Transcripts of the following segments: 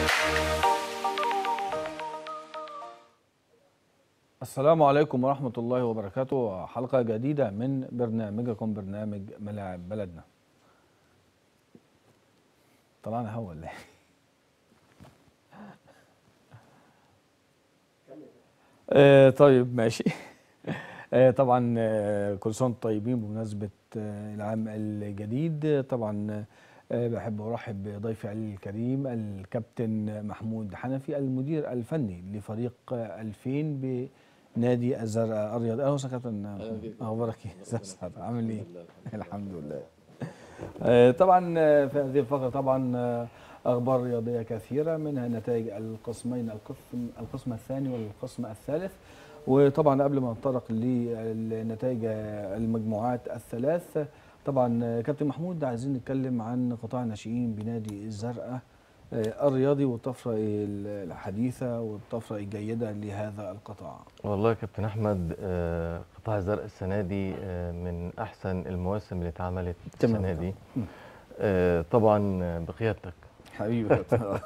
السلام عليكم ورحمة الله وبركاته حلقة جديدة من برنامجكم برنامج ملاعب بلدنا طلعنا هوا ولا ايه؟ آه طيب ماشي آه طبعا آه كل سنة وانتم طيبين بمناسبة آه العام الجديد آه، طبعا آه بحب ارحب بضيفي الكريم الكابتن محمود حنفي المدير الفني لفريق آه 2000 بنادي الزرقاء الرياضي اهلا وسهلا كابتن أهلا بيك. اخبارك ايه؟ ازيك يا سعد؟ عامل ايه؟ لله. الحمد لله آه، طبعا آه، في هذه الفقره طبعا آه، اخبار رياضيه كثيره منها نتائج القسمين القسم القسم الثاني والقسم الثالث وطبعا قبل ما نتطرق لنتائج المجموعات الثلاث طبعا آه، كابتن محمود عايزين نتكلم عن قطاع الناشئين بنادي الزرقاء آه، الرياضي والطفره الحديثه والطفره الجيده لهذا القطاع والله يا كابتن احمد آه، قطاع الزرق السنه دي آه، من احسن المواسم اللي اتعملت تمام. السنه دي مم. آه، طبعا بقيادتك حبيبي كابتن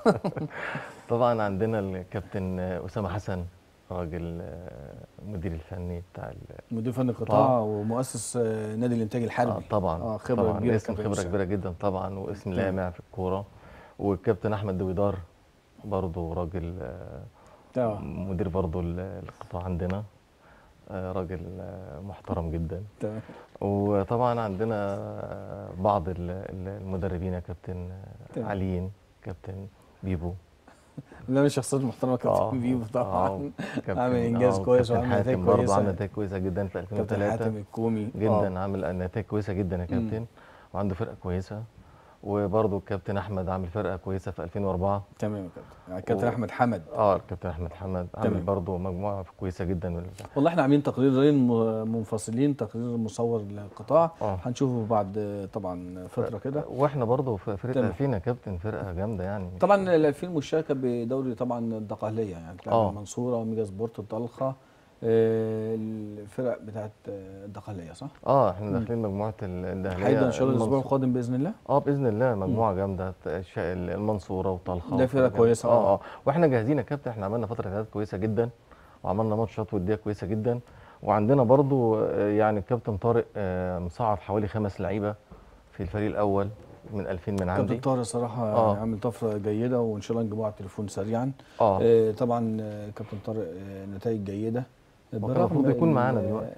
طبعا عندنا الكابتن آه، اسامه حسن راجل آه، المدير الفني بتاع ال- مدير فني القطاع ومؤسس آه، نادي الانتاج الحربي آه، طبعا اه خبره طبعا كبيره اسم كابتن خبره أسامة. كبيره جدا طبعا واسم تمام. لامع في الكوره والكابتن احمد دويدار برضه راجل آه، تمام مدير برضه ال- القطاع عندنا آه، راجل آه، محترم جدا تمام وطبعا عندنا بعض ال- ال- المدربين يا كابتن تمام. عليين كابتن بيبو لا مش شخصيات محترمه كابتن بيبو طبعا كابتن- عامل إنجاز آه، كويس كابتن وعامل نتائج حاتم برضه كويسة. عمل نتائج كويسه جدا في كابتن 2003 حاتم الكومي جدا آه. عامل نتائج كويسه جدا يا كابتن وعنده فرقه كويسه وبرضه الكابتن احمد عامل فرقه كويسه في 2004 تمام يا كابتن يعني كابتن و- احمد حمد اه الكابتن احمد حمد عامل تمام. برضه مجموعه كويسه جدا والله احنا عاملين تقريرين م- منفصلين تقرير مصور للقطاع اه هنشوفه بعد آه، طبعا فتره كده واحنا برضه في فرقه تمام. 2000 يا كابتن فرقه جامده يعني طبعا ال 2000 مشاركه بدوري طبعا الدقهليه يعني بتاع آه. المنصوره وميجا سبورت الطلخه آه، الفرق بتاعت آه، الدقهليه صح؟ اه احنا داخلين مجموعه ال- الدهليه هيدا ان شاء الله الاسبوع المنص- القادم باذن الله اه باذن الله مجموعه جامده الش- المنصوره وطلخه ده فرقة وفرقة كويسة، جامدة. آه. اه اه واحنا جاهزين يا كابتن احنا عملنا فتره اعداد كويسه جدا وعملنا ماتشات وديه كويسه جدا وعندنا برضو آه، يعني الكابتن طارق آه، مصعد حوالي خمس لعيبه في الفريق الاول من 2000 من كابتن عندي طاهر الصراحه آه. عامل طفره جيده وان شاء الله نجيبوه على التليفون سريعا اه آه، طبعا آه، كابتن طارق آه، نتائج جيده كان المفروض يكون ال- معانا دلوقتي.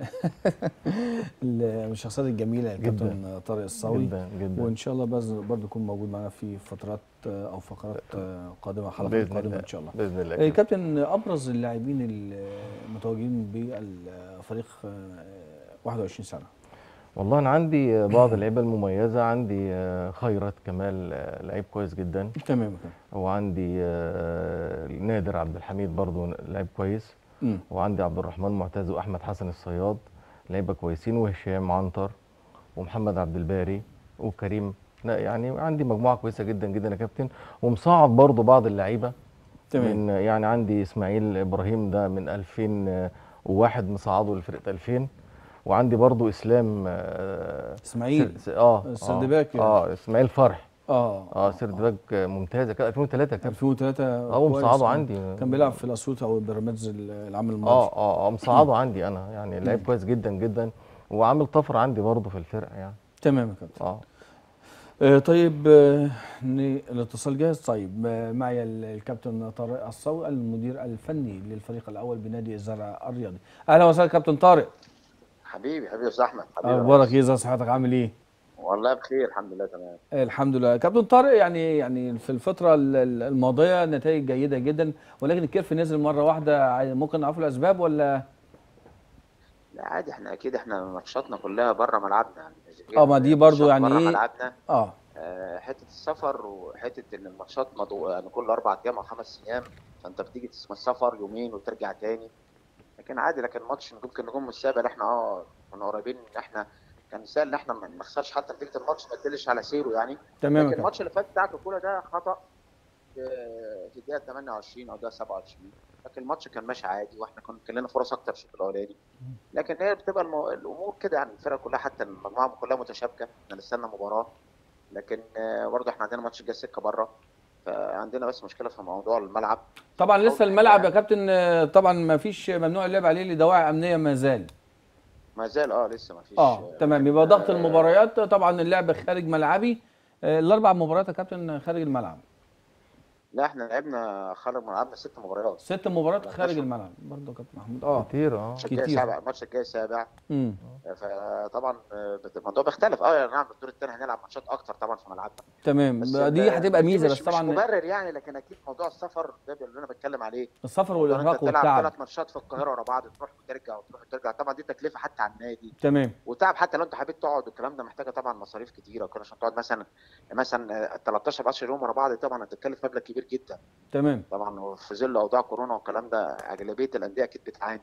ال- من الشخصيات الجميله الكابتن طارق الصاوي جدا جدا وان شاء الله باذن برضه يكون موجود معانا في فترات آه، او فقرات آه، قادمه حلقات باذن قادمه الله ان شاء الله باذن الله آه، كده. كابتن ابرز اللاعبين المتواجدين بالفريق آه، 21 سنه والله انا عندي بعض اللعيبه المميزه عندي آه، خيرت كمال آه، لعيب كويس جدا تمام كده وعندي آه، نادر عبد الحميد برضو لعيب كويس مم. وعندي عبد الرحمن معتز واحمد حسن الصياد لعيبه كويسين وهشام عنتر ومحمد عبد الباري وكريم لا يعني عندي مجموعه كويسه جدا جدا يا كابتن ومصعد برضو بعض اللعيبه تمام من يعني عندي اسماعيل ابراهيم ده من 2001 مصعده لفرقه 2000 وعندي برضو اسلام آه، اسماعيل س- اه السردباك يعني. اه اسماعيل فرح اه اه سردباك ممتازه كده 2003 كان 2003 اه كويس. مصعده عندي كان بيلعب في الاسيوط او بيراميدز العام الماضي اه اه اه مصعده عندي انا يعني لعيب كويس جدا جدا وعامل طفره عندي برضه في الفرقه يعني تمام يا كابتن اه آه طيب آه ن- الاتصال جاهز طيب آه معي ال- الكابتن طارق الصاوي المدير الفني للفريق الاول بنادي الزرع الرياضي اهلا وسهلا كابتن طارق حبيبي حبيبي يا استاذ احمد حبيبي يا اخبارك ريس. ايه ازي صحتك عامل ايه والله بخير الحمد لله تمام آه الحمد لله كابتن طارق يعني يعني في الفتره ال- ال- الماضيه نتائج جيده جدا ولكن الكيرف نزل مره واحده عاي- ممكن نعرف الاسباب ولا لا عادي احنا اكيد احنا ماتشاتنا كلها بره ملعبنا يعني اه ما دي برضو ماتشات يعني بره ايه ملعبنا اه آه، حته السفر وحته ان الماتشات مضو... يعني كل اربع ايام او خمس ايام فانت بتيجي تسمى السفر يومين وترجع تاني لكن عادي لكن ماتش ممكن نجوم مستقبل احنا اه كنا قريبين ان احنا كان سهل ان احنا ما نخسرش حتى نتيجه الماتش ما تدلش على سيره يعني تمام يا لكن كابتن الماتش اللي فات بتاع كولا ده خطا في في الدقيقه 28 او الدقيقه 27 لكن الماتش كان ماشي عادي واحنا كنا كان لنا فرص اكتر الشوط الاولاني لكن هي بتبقى المو... الامور كده يعني الفرقه كلها حتى المجموعه كلها متشابكه احنا لسه لنا مباراه لكن آه، برضه احنا عندنا ماتش جاي سكه بره ف فعندنا بس مشكله في موضوع الملعب طبعا حاول لسه الملعب يا نحلها. كابتن آه، طبعا ما فيش ممنوع اللعب عليه لدواعي امنيه ما زال ما زال اه لسه ما فيش اه تمام يبقى ضغط آه، المباريات طبعا اللعب خارج ملعبي آه، الاربع مباريات يا كابتن خارج الملعب لا احنا لعبنا خرج ملعبنا ست مباريات ست مباريات لا، خارج تسعة. الملعب برضه يا كابتن محمود اه كتير اه الماتش الجاي كتير. سابع الماتش الجاي سابع امم فطبعا آه، بت- الموضوع بيختلف اه يعني نعم الدور الثاني هنلعب ماتشات اكتر طبعا في ملعبنا تمام بس دي ال- هتبقى دي ميزه مش بس طبعا مش مبرر يعني لكن اكيد موضوع السفر ده اللي انا بتكلم عليه السفر موضوع إن والارهاق انت تلعب والتعب ثلاث ماتشات في القاهره ورا بعض تروح وترجع وتروح وترجع طبعا دي تكلفه حتى على النادي تمام وتعب حتى لو انت حبيت تقعد والكلام ده محتاجه طبعا مصاريف كتيره وكده عشان تقعد مثلا مثلا آه، 13 14 يوم ورا بعض طبعا هتتكلف مبلغ كبير جدا تمام طبعا في ظل اوضاع كورونا والكلام ده اغلبيه الانديه اكيد بتعاني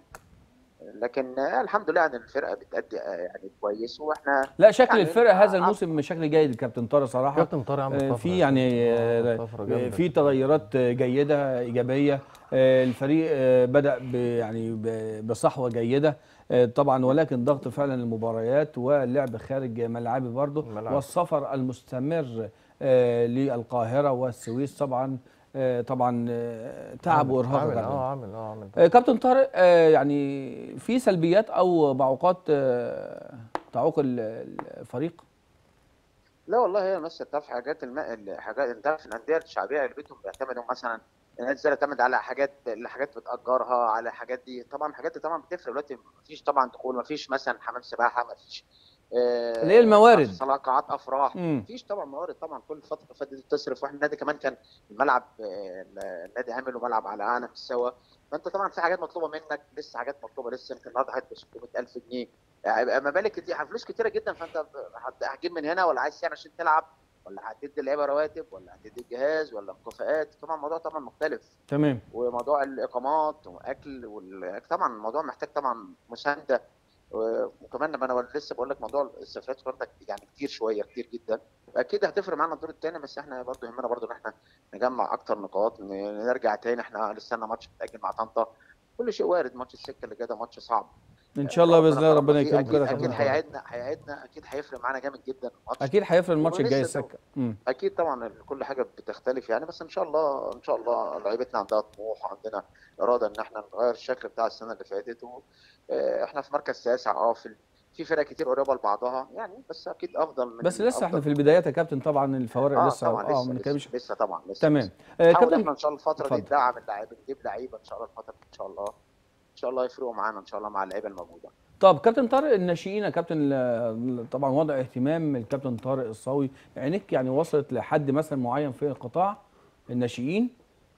لكن آه، الحمد لله ان الفرقه بتأدي آه، يعني كويس واحنا لا شكل يعني الفرقه هذا آه. الموسم شكل جيد كابتن طارق صراحه كابتن طارق عمل آه، طفرة في يا يعني كابتن. آه، آه، طفرة آه، جامدة. في تغيرات جيده ايجابيه آه، الفريق آه، بدا ب- يعني ب- بصحوه جيده آه، طبعا ولكن ضغط فعلا المباريات واللعب خارج ملعبي برضه الملعب. والسفر المستمر آه، للقاهره والسويس طبعا آه، طبعا آه، تعب عامل- وارهاق عامل غير اه عامل اه عامل آه، كابتن طارق آه، يعني في سلبيات او معوقات آه، تعوق ال- الفريق لا والله هي بس انت في حاجات الم... الحاجات انت في الانديه الشعبيه اللي بيتهم بيعتمدوا مثلا الناس زي تعتمد على حاجات حاجات بتاجرها على حاجات دي طبعا الحاجات دي طبعا بتفرق دلوقتي مفيش طبعا دخول مفيش مثلا حمام سباحه مفيش آه، اللي هي الموارد. صلاة قاعات افراح مم. مفيش طبعا موارد طبعا كل فتره اللي فاتت دي بتصرف واحنا النادي كمان كان الملعب آه، النادي عامله ملعب على اعلى مستوى فانت طبعا في حاجات مطلوبه منك لسه حاجات مطلوبه لسه يمكن النهارده حاجات ب 600000 جنيه يعني يبقى مبالغ كتير فلوس كتيره جدا فانت ب- هت- هتجيب من هنا ولا عايز تعمل عشان تلعب ولا هتدي اللعيبه رواتب ولا هتدي الجهاز ولا مكافآت طبعا الموضوع طبعا مختلف تمام وموضوع الاقامات واكل وال... طبعا الموضوع محتاج طبعا مسانده و- وكمان لما انا لسه بقول لك موضوع السفرات برضك يعني كتير شويه كتير جدا اكيد هتفرق معانا الدور الثاني بس احنا برضه يهمنا برضه ان احنا نجمع اكتر نقاط ن- نرجع تاني احنا لسه لنا ماتش متاجل مع طنطا كل شيء وارد ماتش السكه اللي جاي ده ماتش صعب ان شاء الله باذن الله كرمنا ربنا فيه. يكرمك اكيد كده يا اكيد كابتن طارق. هيعيدنا هيعيدنا اكيد هيفرق معانا جامد جدا الماتش اكيد هيفرق الماتش الجاي ولسه السكه مم. اكيد طبعا كل حاجه بتختلف يعني بس ان شاء الله ان شاء الله لعيبتنا عندها طموح وعندنا اراده ان احنا نغير الشكل بتاع السنه اللي فاتت واحنا في مركز تاسع اه في في فرق كتير قريبه لبعضها يعني بس اكيد افضل من بس لسه احنا أفضل. في البدايات يا كابتن طبعا الفوارق اه لسه طبعا اه لسه ما لسه, نتكلمش لسه طبعا لسه تمام لسه. آه نحاول احنا كابتن ان شاء الله الفتره اتفضل. دي ندعم اللعيبه نجيب لعيبه ان شاء الله الفتره دي ان شاء الله ان شاء الله يفرقوا معانا ان شاء الله مع اللعيبه الموجوده طب كابتن طارق الناشئين يا كابتن آه، طبعا وضع اهتمام الكابتن طارق الصاوي عينيك يعني وصلت لحد مثلا معين في القطاع الناشئين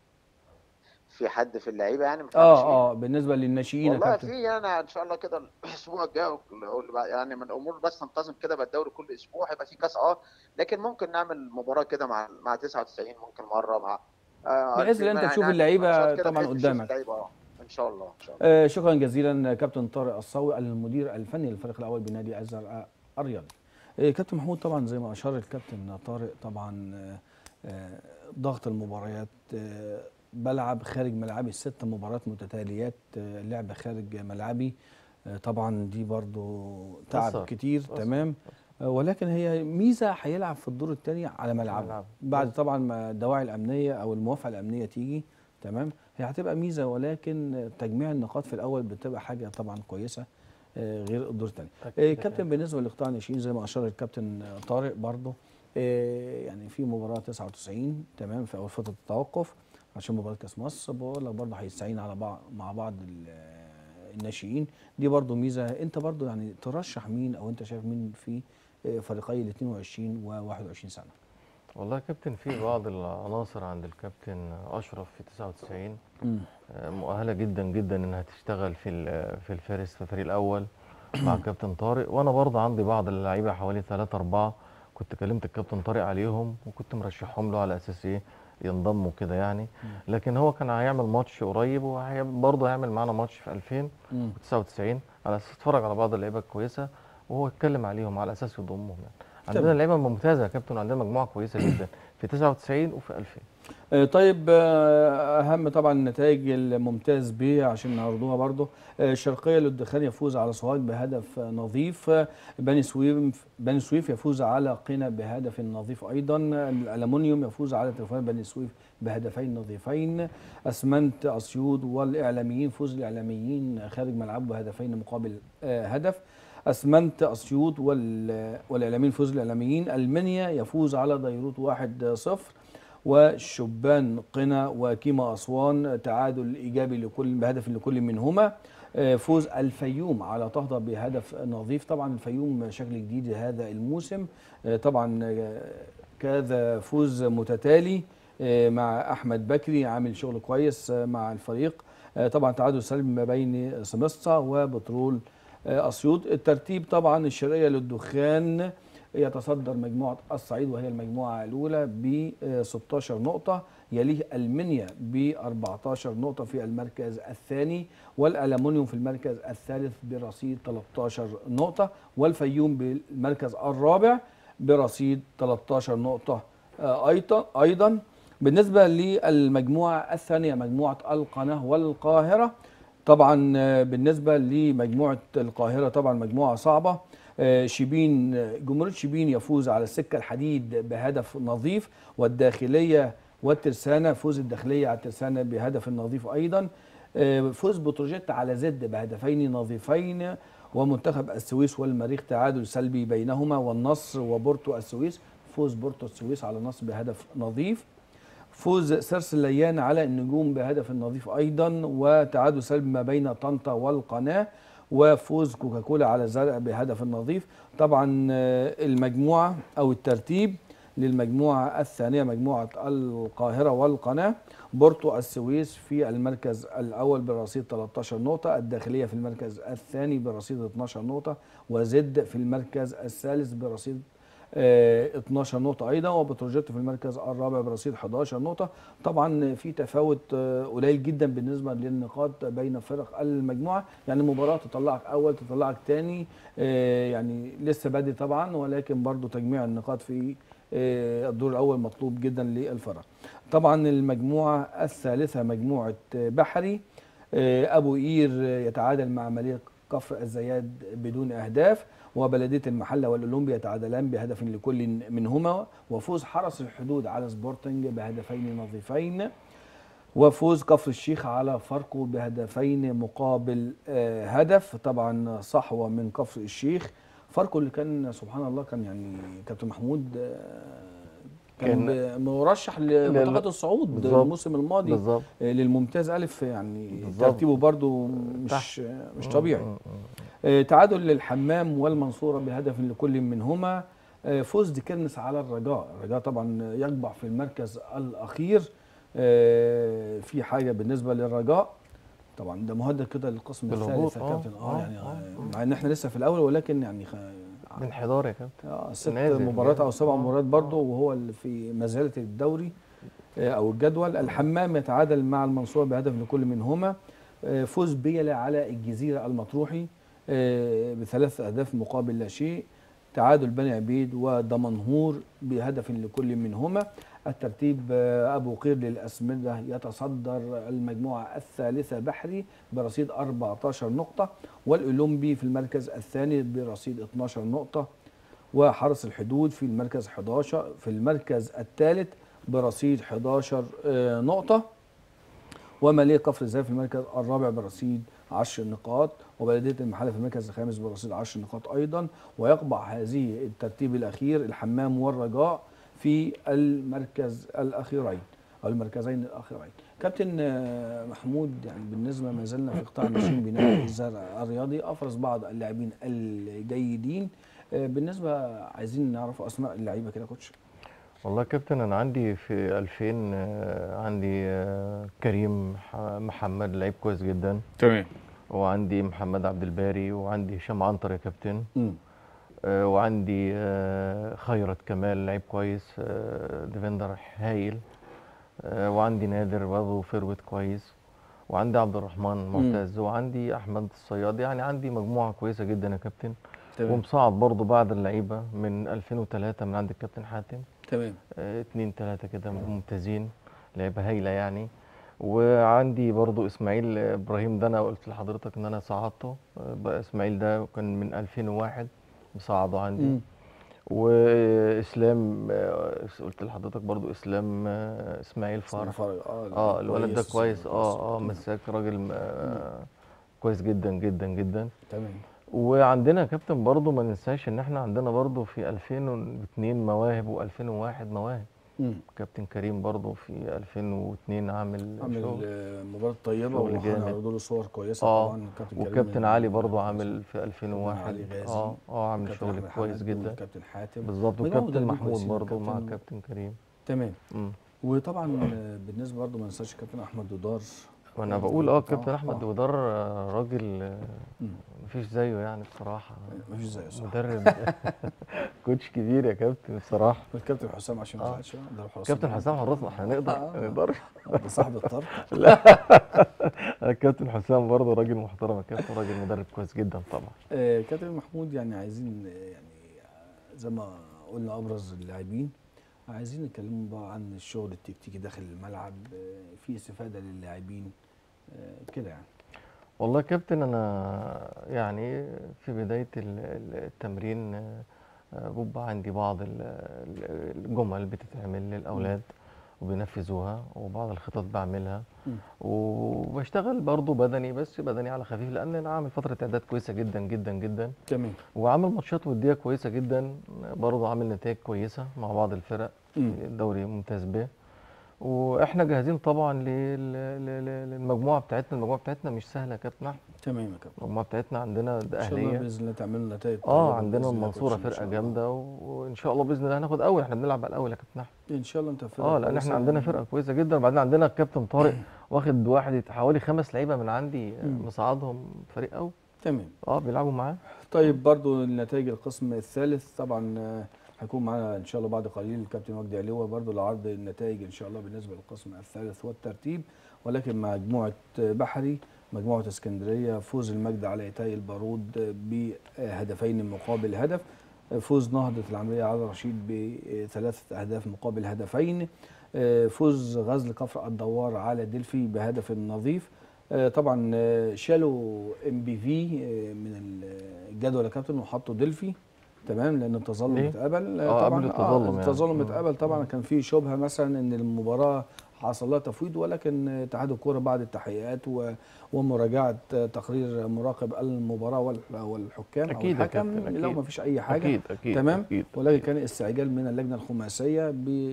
في حد في اللعيبه يعني ما تعرفش مين؟ اه اه بالنسبه للناشئين يا والله كابتن في انا ان شاء الله كده الاسبوع الجاي أو اللي بعد- يعني من الامور بس ننتظم كده بقى الدوري كل اسبوع هيبقى في كاس اه لكن ممكن نعمل مباراه كده مع مع 99 ممكن مره مع آه بحيث ان انت يعني تشوف يعني اللعيبه ماتشات كده طبعا بحيث نشوف قدامك اللعيبة، اه ان شاء الله ان شاء الله آه شكرا جزيلا كابتن طارق الصاوي المدير الفني للفريق الاول بنادي ازهر الرياضي آه كابتن محمود طبعا زي ما اشار الكابتن طارق طبعا آه آه ضغط المباريات آه بلعب خارج ملعبي ست مباريات متتاليات آه لعب خارج ملعبي آه طبعا دي برضو تعب أثر. كتير أثر. تمام آه ولكن هي ميزه هيلعب في الدور الثاني على ملعبه ملعبه. بعد طبعا ما الدواعي الامنيه او الموافقه الامنيه تيجي تمام هي هتبقى ميزه ولكن تجميع النقاط في الاول بتبقى حاجه طبعا كويسه آه، غير الدور الثاني أكيد. كابتن بالنسبه لقطاع الناشئين زي ما اشار الكابتن آه، طارق برضه آه، يعني في مباراه 99 تمام في اول فتره التوقف عشان مباراه كاس مصر بقول لك برضه هيستعين على بعض مع بعض ال- آه، الناشئين دي برضه ميزه انت برضه يعني ترشح مين او انت شايف مين في آه، فريقي ال 22 و 21 سنه والله يا كابتن في بعض العناصر عند الكابتن اشرف في 99 مم. آه، مؤهله جدا جدا انها تشتغل في ال- في الفارس في الفريق الاول مع كابتن طارق وانا برضه عندي بعض اللعيبه حوالي ثلاثة أربعة كنت كلمت الكابتن طارق عليهم وكنت مرشحهم له على اساس ايه ينضموا كده يعني لكن هو كان هيعمل ماتش قريب وبرضه هيعمل معانا ماتش في 2099 على اساس اتفرج على بعض اللعيبه الكويسه وهو اتكلم عليهم على اساس يضمهم يعني عندنا تمام. لعيبه ممتازه يا كابتن وعندنا مجموعه كويسه جدا في 99 وفي 2000 آه، طيب آه، اهم طبعا النتائج الممتاز به عشان نعرضوها برضه آه، الشرقيه للدخان يفوز على سوهاج بهدف آه، نظيف آه، بني سويف بني سويف يفوز على قنا بهدف نظيف ايضا الالومنيوم يفوز على تليفونات بني سويف بهدفين نظيفين اسمنت اسيوط والاعلاميين فوز الاعلاميين خارج ملعبه بهدفين مقابل آه، هدف اسمنت اسيوط وال- والاعلاميين فوز الاعلاميين المنيا يفوز على ديروت 1-0 والشبان قنا وكيما اسوان تعادل ايجابي لكل بهدف لكل منهما آه، فوز الفيوم على طهطا بهدف نظيف طبعا الفيوم شكل جديد هذا الموسم آه، طبعا آه، كذا فوز متتالي آه، مع احمد بكري عامل شغل كويس آه، مع الفريق آه، طبعا تعادل سلبي ما بين سمسطة وبترول آه، اسيوط الترتيب طبعا الشرقيه للدخان يتصدر مجموعه الصعيد وهي المجموعه الاولى ب 16 نقطه يليه المنيا ب 14 نقطه في المركز الثاني والالومنيوم في المركز الثالث برصيد 13 نقطه والفيوم بالمركز الرابع برصيد 13 نقطه آه، ايضا ايضا بالنسبه للمجموعه الثانيه مجموعه القناه والقاهره طبعا آه، بالنسبه لمجموعه القاهره طبعا مجموعه صعبه آه، شبين آه، جمهوريه شبين يفوز على السكه الحديد بهدف نظيف والداخليه والترسانه فوز الداخليه على الترسانه بهدف نظيف ايضا آه، فوز بتروجيت على زد بهدفين نظيفين ومنتخب السويس والمريخ تعادل سلبي بينهما والنصر وبورتو السويس فوز بورتو السويس على النصر بهدف نظيف فوز سرس الليان على النجوم بهدف نظيف ايضا وتعادل سلبي ما بين طنطا والقناه وفوز كوكاكولا على الزرق بهدف نظيف طبعا آه، المجموعه او الترتيب للمجموعه الثانيه مجموعه القاهره والقناه بورتو السويس في المركز الاول برصيد 13 نقطه الداخليه في المركز الثاني برصيد 12 نقطه وزد في المركز الثالث برصيد آه، 12 نقطة أيضا وبتروجيت في المركز الرابع برصيد 11 نقطة طبعا في تفاوت آه، قليل جدا بالنسبة للنقاط بين فرق المجموعة يعني مباراة تطلعك أول تطلعك تاني آه، يعني لسه بادئ طبعا ولكن برضو تجميع النقاط في آه، الدور الأول مطلوب جدا للفرق طبعا المجموعة الثالثة مجموعة آه، بحري آه، أبو قير آه، يتعادل مع مليك كفر الزياد بدون أهداف وبلديه المحله والاولمبي يتعادلان بهدف لكل منهما وفوز حرس الحدود على سبورتنج بهدفين نظيفين وفوز كفر الشيخ على فاركو بهدفين مقابل آه، هدف طبعا صحوه من كفر الشيخ فاركو اللي كان سبحان الله كان يعني كابتن محمود آه، كان كان- مرشح لل- لمنطقه الصعود بالظبط. الموسم الماضي بالظبط آه، للممتاز الف يعني بالظبط. ترتيبه برضو مش مش طبيعي آه، تعادل للحمام والمنصورة بهدف لكل منهما آه، فوز ديكنس على الرجاء الرجاء طبعا يقبع في المركز الأخير آه، في حاجة بالنسبة للرجاء طبعا ده مهدد كده للقسم بالهبوط، الثالث يا آه، كابتن اه آه، يعني آه، آه، مع ان احنا لسه في الاول ولكن يعني خ... من حضار يا كابتن آه، ست نازل مباريات او جامد. سبع آه، مباريات آه. برضه وهو اللي في مزالة الدوري آه، او الجدول الحمام يتعادل مع المنصورة بهدف لكل منهما آه، فوز بيلا على الجزيرة المطروحي آه، بثلاث اهداف مقابل لا شيء تعادل بني عبيد ودمنهور بهدف لكل منهما الترتيب آه، ابو قير للاسمده يتصدر المجموعه الثالثه بحري برصيد 14 نقطه والاولمبي في المركز الثاني برصيد 12 نقطه وحرس الحدود في المركز 11 في المركز الثالث برصيد 11 آه، نقطه وماليه كفر الزايد في المركز الرابع برصيد 10 نقاط وبلديه المحله في المركز الخامس برصيد 10 نقاط ايضا ويقبع هذه الترتيب الاخير الحمام والرجاء في المركز الاخيرين او المركزين الاخيرين كابتن آه، محمود يعني بالنسبه ما زلنا في قطاع الناشئين بناء الزرع الرياضي افرز بعض اللاعبين الجيدين آه، بالنسبه عايزين نعرف اسماء اللعيبه كده يا كوتش والله يا كابتن انا عندي في 2000 آه، عندي آه، كريم ح- محمد لعيب كويس جدا تمام وعندي محمد عبد الباري وعندي هشام عنتر يا كابتن امم آه، وعندي آه، خيرت كمال لعيب كويس آه، ديفندر هايل آه، وعندي نادر برضه فيرويد كويس وعندي عبد الرحمن معتز وعندي احمد الصياد يعني عندي مجموعه كويسه جدا يا كابتن تمام ومصعد برضه بعض اللعيبه من 2003 من عند الكابتن حاتم تمام آه، اتنين تلاته كده ممتازين لعيبه هايله يعني وعندي برضو اسماعيل ابراهيم ده انا قلت لحضرتك ان انا صعدته بقى اسماعيل ده كان من 2001 مصعده عندي مم. واسلام آه، قلت لحضرتك برضو اسلام آه، اسماعيل فرح فرق اه اه الولد ده كويس اه اه مم. مساك راجل آه كويس جدا جدا جدا تمام وعندنا يا كابتن برضو ما ننساش ان احنا عندنا برضو في 2002 مواهب و2001 مواهب مم. كابتن كريم برضو في 2002 عامل عامل شغل آه، مباراة طيبة شغل وحنا جامد. عرضوا له صور كويسة اه طبعا الكابتن كريم والكابتن من- علي برضو عامل في علي 2001 غازي اه اه عامل والكابتن شغل أحمد كويس حمد جدا والكابتن حاتم بالظبط مجموعة والكابتن مدربين محمود كويسين برضو مع والكابتن- الكابتن كريم تمام مم. وطبعا آه، بالنسبة برضه ما ننساش الكابتن أحمد دودار وانا برضو بقول اه آه، الكابتن احمد آه. دودار آه، راجل آه، مم. مفيش زيه يعني بصراحه مفيش زيه صح مدرب كوتش كبير يا كابتن بصراحه والكابتن حسام عشان ما آه. زعلش ده حسام كابتن حسام حراس ما احنا نقدر آه. ما نقدرش ده صاحب الطرد الكابتن حسام برضه راجل محترم يا كابتن راجل مدرب كويس جدا طبعا آه، كابتن محمود يعني عايزين آه، يعني آه، زي ما قلنا ابرز اللاعبين عايزين نتكلموا بقى عن الشغل التكتيكي داخل الملعب آه، في استفاده للاعبين آه، كده يعني والله يا كابتن انا يعني في بدايه ال- ال- التمرين آه، آه، بيبقى عندي بعض ال- ال- الجمل بتتعمل للاولاد وبينفذوها وبعض الخطط بعملها مم. وبشتغل برضه بدني بس بدني على خفيف لان انا عامل فتره اعداد كويسه جدا جدا جدا تمام وعامل ماتشات وديه كويسه جدا برضه عامل نتائج كويسه مع بعض الفرق مم. في الدوري ممتاز ب واحنا جاهزين طبعا لل- لل- لل- للمجموعه بتاعتنا المجموعه بتاعتنا مش سهله يا كابتن احمد تمام يا كابتن المجموعه بتاعتنا عندنا ده ان شاء الله اهليه باذن الله تعملوا نتائج اه طيبة عندنا بإذن الله المنصوره كويسين إن فرقه شاء جامده و- وان شاء الله باذن الله هناخد اول احنا بنلعب على الاول يا كابتن احمد الله. ان شاء الله انت فرقه اه لان كويسة. احنا عندنا فرقه كويسه جدا وبعدين عندنا الكابتن طارق واخد واحد حوالي خمس لعيبه من عندي آه، مم. مصعدهم فريق اول تمام اه بيلعبوا معاه طيب برضو النتائج القسم الثالث طبعا آه، هيكون معانا ان شاء الله بعد قليل الكابتن وجدي علوه برضو لعرض النتائج ان شاء الله بالنسبه للقسم الثالث والترتيب ولكن مجموعه آه، بحري مجموعه اسكندريه فوز المجد على ايتاي البارود آه، بهدفين مقابل هدف آه، فوز نهضه العمريه على رشيد بثلاثه اهداف مقابل هدفين آه، فوز غزل كفر الدوار على دلفي بهدف نظيف آه، طبعا آه، شالوا ام بي في من الجدول يا كابتن وحطوا دلفي تمام لان التظلم ليه؟ اتقبل آه، طبعا قبل التظلم يعني. التظلم مم. اتقبل طبعا كان في شبهه مثلا ان المباراه حصل لها تفويض ولكن اتحاد الكوره بعد التحقيقات و- ومراجعه تقرير مراقب المباراه وال- والحكام أكيد يا او الحكم كابتن، لو أكيد. ما فيش اي حاجه اكيد اكيد تمام اكيد ولكن كان استعجال من اللجنه الخماسيه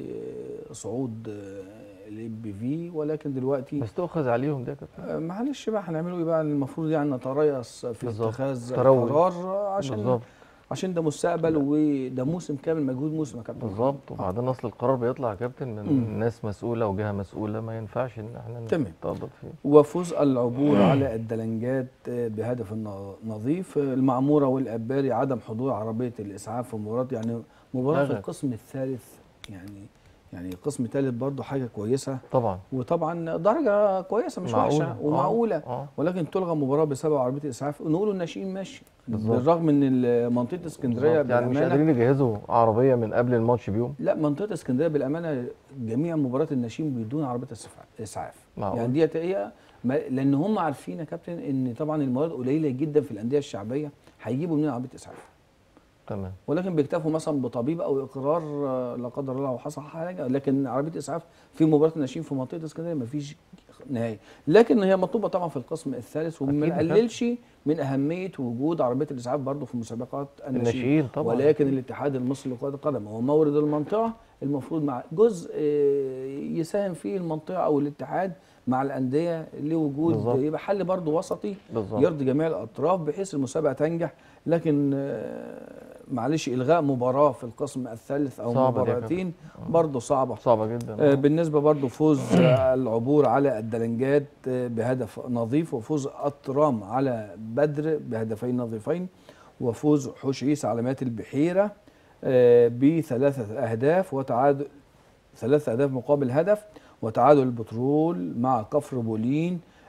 بصعود الام بي في ولكن دلوقتي بس تؤخذ عليهم ده يا كابتن آه، معلش بقى هنعمله ايه بقى المفروض يعني نتريث في بالظبط. اتخاذ تروي. قرار عشان بالظبط عشان ده مستقبل وده موسم كامل مجهود موسم يا كابتن بالظبط وبعدين اصل القرار بيطلع يا كابتن من مم. ناس مسؤوله وجهه مسؤوله ما ينفعش ان احنا تمام. نتردد فيه وفوز العبور على الدلنجات آه، بهدف ن- نظيف آه، المعموره والاباري عدم حضور عربيه الاسعاف في مباراه يعني مباراه في لغت. القسم الثالث يعني يعني قسم ثالث برضه حاجه كويسه طبعا وطبعا درجه كويسه مش معقولة. وحشه ومعقوله اه, آه. ولكن تلغى مباراه بسبب عربيه الاسعاف نقول الناشئين ماشي بالظبط. بالرغم ان ال- منطقه اسكندريه بالظبط. يعني مش بالامانه قادرين يجهزوا عربيه من قبل الماتش بيوم لا منطقه اسكندريه بالامانه جميع مباريات الناشئين بدون عربيه إسعاف- اسعاف معقول. يعني ديت هي ما- لان هم عارفين يا كابتن ان طبعا الموارد قليله جدا في الانديه الشعبيه هيجيبوا منين عربيه اسعاف تمام ولكن بيكتفوا مثلا بطبيب او اقرار آه، لا قدر الله لو حصل حاجه لكن عربيه اسعاف في مباراه الناشئين في منطقه اسكندريه مفيش نهائي لكن هي مطلوبه طبعا في القسم الثالث وما أكيد يا كابتن. نقللش من اهميه وجود عربيه الاسعاف برضه في مسابقات الناشئين الناشئين طبعا ولكن الاتحاد المصري لكرة القدم هو مورد المنطقة المفروض مع جزء آه، يساهم فيه المنطقة أو الاتحاد مع الأندية لوجود بالظبط. يبقى حل برضه وسطي بالظبط يرضي جميع الأطراف بحيث المسابقة تنجح لكن آه، معلش إلغاء مباراة في القسم الثالث أو صعبة دي يا مباراتين برضه صعبة صعبه جدا آه، بالنسبة برضو فوز آه، العبور على الدلنجات آه، بهدف نظيف وفوز الترام على بدر بهدفين نظيفين وفوز حوش عيسى على مات البحيرة آه، بثلاثة أهداف وتعادل ثلاثة أهداف مقابل هدف وتعادل البترول مع كفر بولين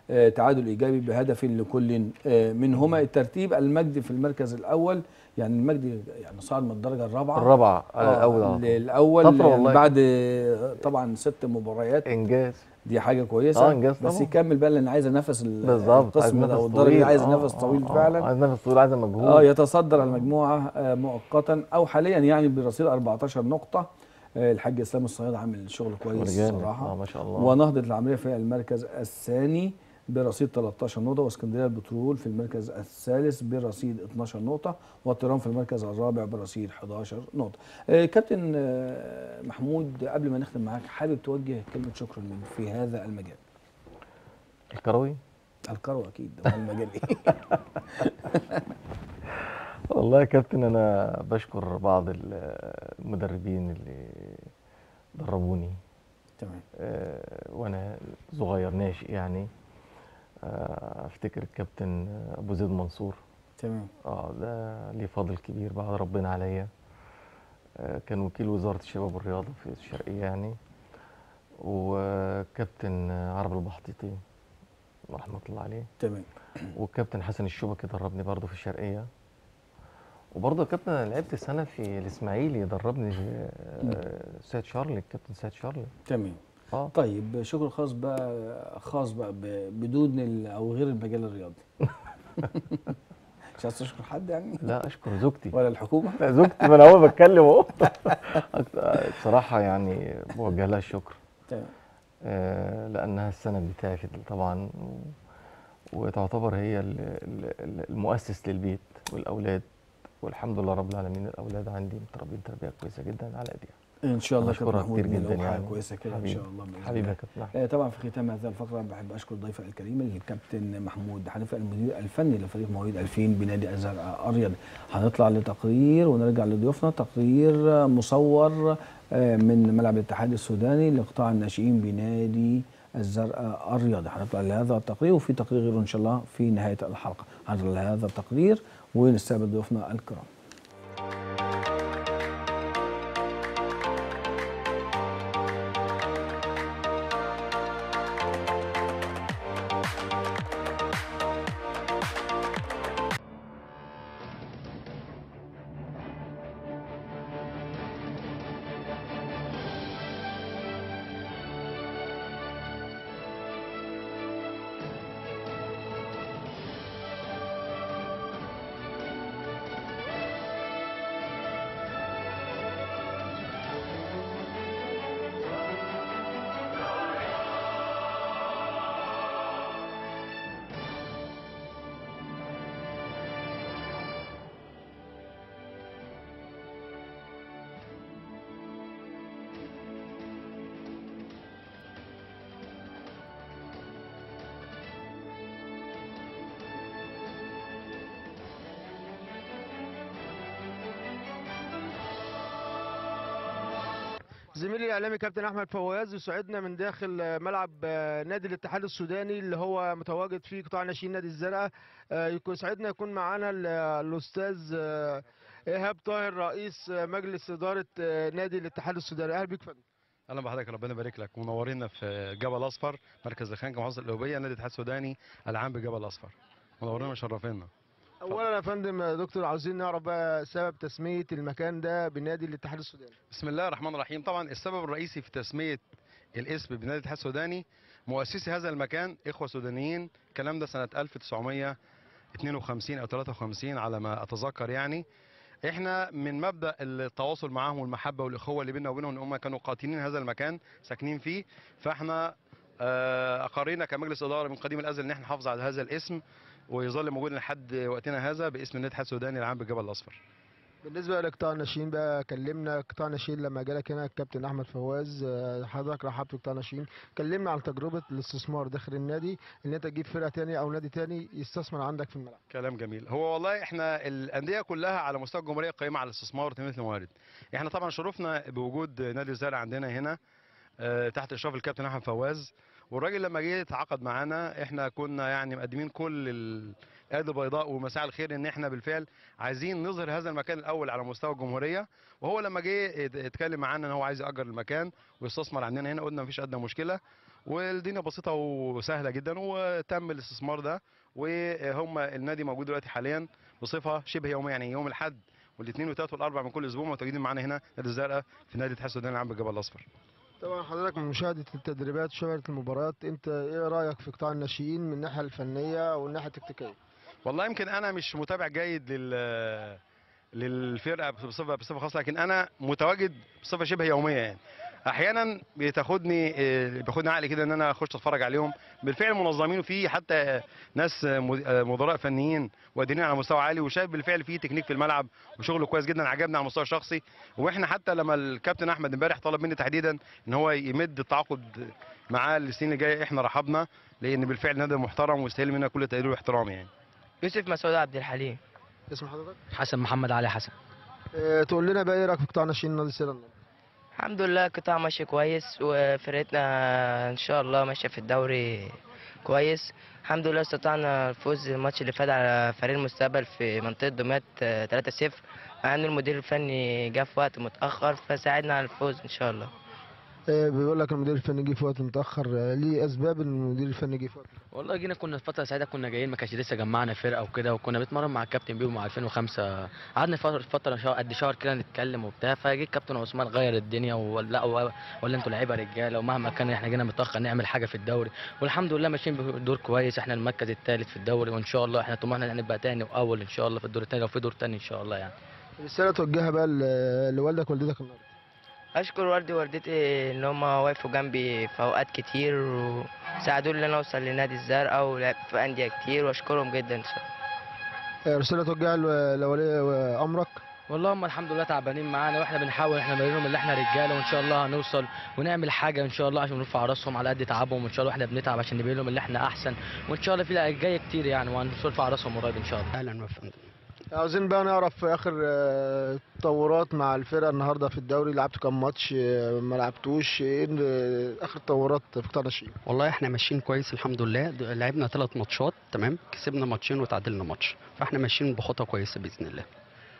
آه، تعادل ايجابي بهدف لكل آه، منهما الترتيب المجدي في المركز الاول يعني المجدي يعني صعد من الدرجه الرابعه الرابعه آه، الاول على طول. الاول طفرة والله. بعد آه، طبعا ست مباريات انجاز دي حاجه كويسه آه، إنجاز بس طبعا. يكمل بقى لان عايزه نفس ال- بالظبط عايز القسم نفس ده او الدرجه طويل. دي عايزه آه، نفس آه، طويل آه، فعلا عايز نفس طويل عايز مجهود اه يتصدر المجموعه آه، مؤقتا او حاليا يعني برصيد 14 نقطه آه، الحاج اسلام الصياد عامل شغل كويس جامد. الصراحه اه ما شاء الله ونهضه العمريه في المركز الثاني برصيد 13 نقطه واسكندريه البترول في المركز الثالث برصيد 12 نقطه والطيران في المركز الرابع برصيد 11 نقطه آه، كابتن آه، محمود قبل ما نختم معاك حابب توجه كلمه شكر لمين في هذا المجال الكروي الكروي اكيد هو المجال ايه والله يا كابتن انا بشكر بعض ال- المدربين اللي دربوني تمام آه، وانا صغير ناشئ يعني آه، افتكر الكابتن ابو زيد منصور تمام اه ده ليه فضل كبير بعد ربنا عليا آه، كان وكيل وزارة الشباب والرياضة في الشرقية يعني وكابتن عرب البحطيطي رحمة الله عليه تمام والكابتن حسن الشبكي دربني برضه في الشرقية وبرضه يا كابتن انا لعبت سنة في الإسماعيلي دربني آه، سيد شارلي الكابتن سيد شارلي تمام اه طيب شكر خاص بقى خاص بقى ب- بدون ال- او غير المجال الرياضي مش عايز تشكر حد يعني لا اشكر زوجتي ولا الحكومه لا زوجتي ما انا هو بتكلم اهو أكتر- بصراحة يعني بوجه لها الشكر تمام آه، لأنها السند بتاعي في طبعا و- وتعتبر هي ال- ال- ال- المؤسس للبيت والأولاد والحمد لله رب العالمين الأولاد عندي متربيين تربية كويسة جدا على إيديها ان شاء الله بشكرها كابتن محمود كتير جدا نلاقوا حاجه يعني. كويسه كده ان حبيبي. شاء الله بإذن حبيبي الله. يا كابتن أحمد. آه، طبعا في ختام هذه الفقره بحب اشكر ضيفي الكريم الكابتن محمود حنيفه المدير الفني لفريق مواليد 2000 بنادي الزرقاء اريض هنطلع لتقرير ونرجع لضيوفنا تقرير مصور آه، من ملعب الاتحاد السوداني لقطاع الناشئين بنادي الزرقاء الرياضي هنطلع لهذا التقرير وفي تقرير غيره ان شاء الله في نهايه الحلقه هنطلع لهذا التقرير ونستقبل ضيوفنا الكرام زميلي الاعلامي كابتن احمد فواز يسعدنا من داخل آه، ملعب آه، نادي الاتحاد السوداني اللي هو متواجد في قطاع ناشئين نادي الزرقاء آه، يكون يسعدنا يكون معانا ال- الاستاذ آه، ايهاب طاهر رئيس آه، مجلس اداره آه، نادي الاتحاد السوداني اهلا بيك فندم اهلا بحضرتك ربنا يبارك لك منورينا في جبل اصفر مركز الخانقه محافظه القلوبيه نادي الاتحاد السوداني العام بجبل اصفر منورينا ومشرفينا اولا يا فندم آه، دكتور عاوزين نعرف بقى سبب تسميه المكان ده بنادي الاتحاد السوداني بسم الله الرحمن الرحيم طبعا السبب الرئيسي في تسميه الاسم بنادي الاتحاد السوداني مؤسسي هذا المكان اخوه سودانيين الكلام ده سنه 1952 او 53 على ما اتذكر يعني احنا من مبدا التواصل معاهم والمحبه والاخوه اللي بيننا وبينهم ان هم كانوا قاطنين هذا المكان ساكنين فيه فاحنا آه، اقرينا كمجلس اداره من قديم الازل ان احنا نحافظ على هذا الاسم ويظل موجود لحد وقتنا هذا باسم النادي الاتحاد السوداني العام بالجبل الاصفر بالنسبه لقطاع الناشئين بقى كلمنا قطاع الناشئين لما جالك هنا الكابتن احمد فواز آه، حضرتك رحبت بقطاع الناشئين كلمنا عن تجربه الاستثمار داخل النادي ان انت تجيب فرقه تانية او نادي تاني يستثمر عندك في الملعب كلام جميل هو والله احنا الانديه كلها على مستوى الجمهوريه قائمه على الاستثمار وتنميه الموارد احنا طبعا شرفنا بوجود نادي الزرع عندنا هنا آه، تحت اشراف الكابتن احمد فواز والراجل لما جه يتعاقد معانا احنا كنا يعني مقدمين كل اليد البيضاء ومساعي الخير ان احنا بالفعل عايزين نظهر هذا المكان الاول على مستوى الجمهوريه وهو لما جه يت- يتكلم معانا ان هو عايز ياجر المكان ويستثمر عندنا هنا قلنا مفيش ادنى مشكله والدنيا بسيطه وسهله جدا وتم الاستثمار ده وهم النادي موجود دلوقتي حاليا بصفه شبه يوميه يعني يوم الاحد والاثنين والثلاث والاربع من كل اسبوع متواجدين معانا هنا نادي الزرقاء في نادي الاتحاد السوداني العام بالجبل الاصفر طبعا حضرتك من مشاهده التدريبات وشاهده المباريات انت ايه رايك في قطاع الناشئين من الناحيه الفنيه والناحيه التكتيكيه والله يمكن انا مش متابع جيد لل للفرقه بصفه بصفه خاصه لكن انا متواجد بصفه شبه يوميه يعني احيانا بتاخدني آه، بياخدني عقلي كده ان انا اخش اتفرج عليهم بالفعل منظمين وفي حتى ناس آه، مد- آه، مدراء فنيين وقادرين على مستوى عالي وشايف بالفعل في تكنيك في الملعب وشغل كويس جدا عجبني على المستوى الشخصي واحنا حتى لما الكابتن احمد امبارح طلب مني تحديدا ان هو يمد التعاقد معاه السنين اللي جايه احنا رحبنا لان بالفعل نادي محترم ويستاهل منا كل تقدير واحترام يعني يوسف مسعود عبد الحليم اسم حضرتك حسن محمد علي حسن اه تقول لنا بقى ايه رايك في قطاع الناشئين نادي السيره النهارده الحمد لله القطاع ماشي كويس وفرقتنا ان شاء الله ماشيه في الدوري كويس الحمد لله استطعنا الفوز الماتش اللي فات على فريق المستقبل في منطقه دمياط آه، 3-0 مع ان المدير الفني جه في وقت متاخر فساعدنا على الفوز ان شاء الله اه بيقول لك المدير الفني جه في وقت متاخر اه ليه اسباب ان المدير الفني جه في وقت والله جينا كنا في فتره سعيده كنا جايين ما كانش لسه جمعنا فرقه وكده وكنا بنتمرن مع الكابتن بيهم مع 2005 قعدنا فتره فتره شهر قد شهر كده نتكلم وبتاع فجه الكابتن عثمان غير الدنيا ولا ولا انتوا لعيبه رجاله ومهما كان احنا جينا متاخر نعمل حاجه في الدوري والحمد لله ماشيين بدور كويس احنا المركز الثالث في الدوري وان شاء الله احنا طموحنا نبقى تاني واول ان شاء الله في الدور الثاني لو في دور ثاني ان شاء الله يعني الرساله توجهها بقى ل- لوالدك ووالدتك النهارده اشكر والدي ووالدتي ان هم وقفوا جنبي في اوقات كتير وساعدوني ان انا اوصل لنادي الزرقاء ولعبت في انديه كتير واشكرهم جدا ان شاء الله اه رساله توجهها ل- لولي امرك والله هم الحمد لله تعبانين معانا واحنا بنحاول احنا نبين لهم ان احنا رجاله وان شاء الله هنوصل ونعمل حاجه ان شاء الله عشان نرفع راسهم على قد تعبهم وان شاء الله احنا بنتعب عشان نبين لهم ان احنا احسن وان شاء الله في جاي كتير يعني وهنرفع راسهم قريب ان شاء الله اهلا وسهلا عاوزين بقى نعرف في اخر اه، تطورات مع الفرقه النهارده في الدوري لعبت كام ماتش اه، ما لعبتوش ايه اه، اخر تطورات في قطاع الناشئين والله احنا ماشيين كويس الحمد لله د- لعبنا ثلاث ماتشات تمام كسبنا ماتشين وتعادلنا ماتش فاحنا ماشيين بخطى كويسه باذن الله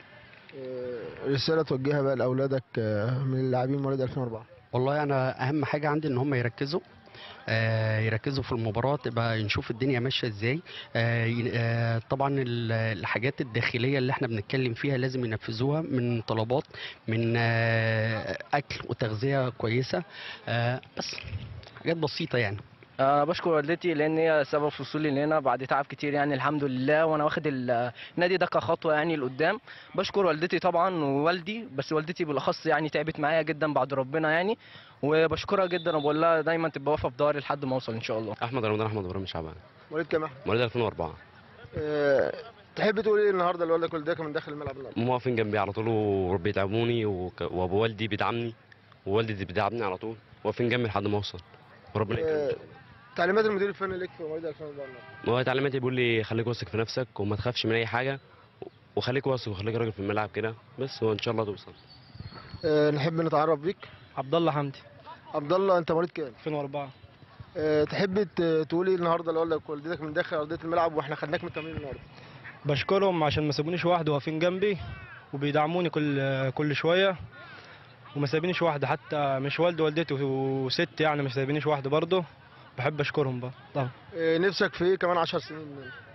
اه، رساله توجهها بقى لاولادك اه، من اللاعبين مواليد 2004 والله انا اهم حاجه عندي ان هم يركزوا آه يركزوا في المباراة تبقى نشوف الدنيا ماشية ازاي آه ي- آه طبعا ال- الحاجات الداخلية اللي احنا بنتكلم فيها لازم ينفذوها من طلبات من آه اكل وتغذية كويسة آه بس حاجات بسيطة يعني أه بشكر والدتي لان هي سبب في وصولي لهنا بعد تعب كتير يعني الحمد لله وانا واخد ال- النادي ده كخطوه يعني لقدام بشكر والدتي طبعا ووالدي بس والدتي بالاخص يعني تعبت معايا جدا بعد ربنا يعني وبشكرها جدا وبقول لها دايما تبقى واقفه في ظهري لحد ما اوصل ان شاء الله احمد رمضان احمد ابراهيم شعبان مواليد كام احمد مواليد 2004 اه، تحب تقول ايه النهارده لوالدك ووالدتك من داخل الملعب النهارده هم واقفين جنبي على طول وبيدعموني وك- وابو والدي بيدعمني ووالدتي بتدعمني على طول واقفين جنبي لحد ما اوصل وربنا يكرمك إن شاء الله. تعليمات المدير الفني ليك في مواليد 2004 النهارده ما هو تعليماتي بيقول لي خليك واثق في نفسك وما تخافش من اي حاجه وخليك واثق وخليك راجل في الملعب كده بس وان شاء الله توصل اه، نحب نتعرف بيك عبد الله حمدي عبد الله انت مواليد كام 2004 اه، تحب ت- تقول ايه النهارده لوالدك ووالدتك من داخل ارضيه الملعب واحنا خدناك من التمرين النهارده بشكرهم عشان ما سابونيش وحده واقفين جنبي وبيدعموني كل كل شويه وما سابينيش وحده حتى مش والدي والدتي وست يعني مش سايبينيش وحده برضه بحب اشكرهم بقى طبعا اه، نفسك في ايه كمان 10 سنين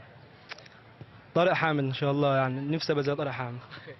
طارق حامد ان شاء الله يعني نفسي ابقى زي طارق حامد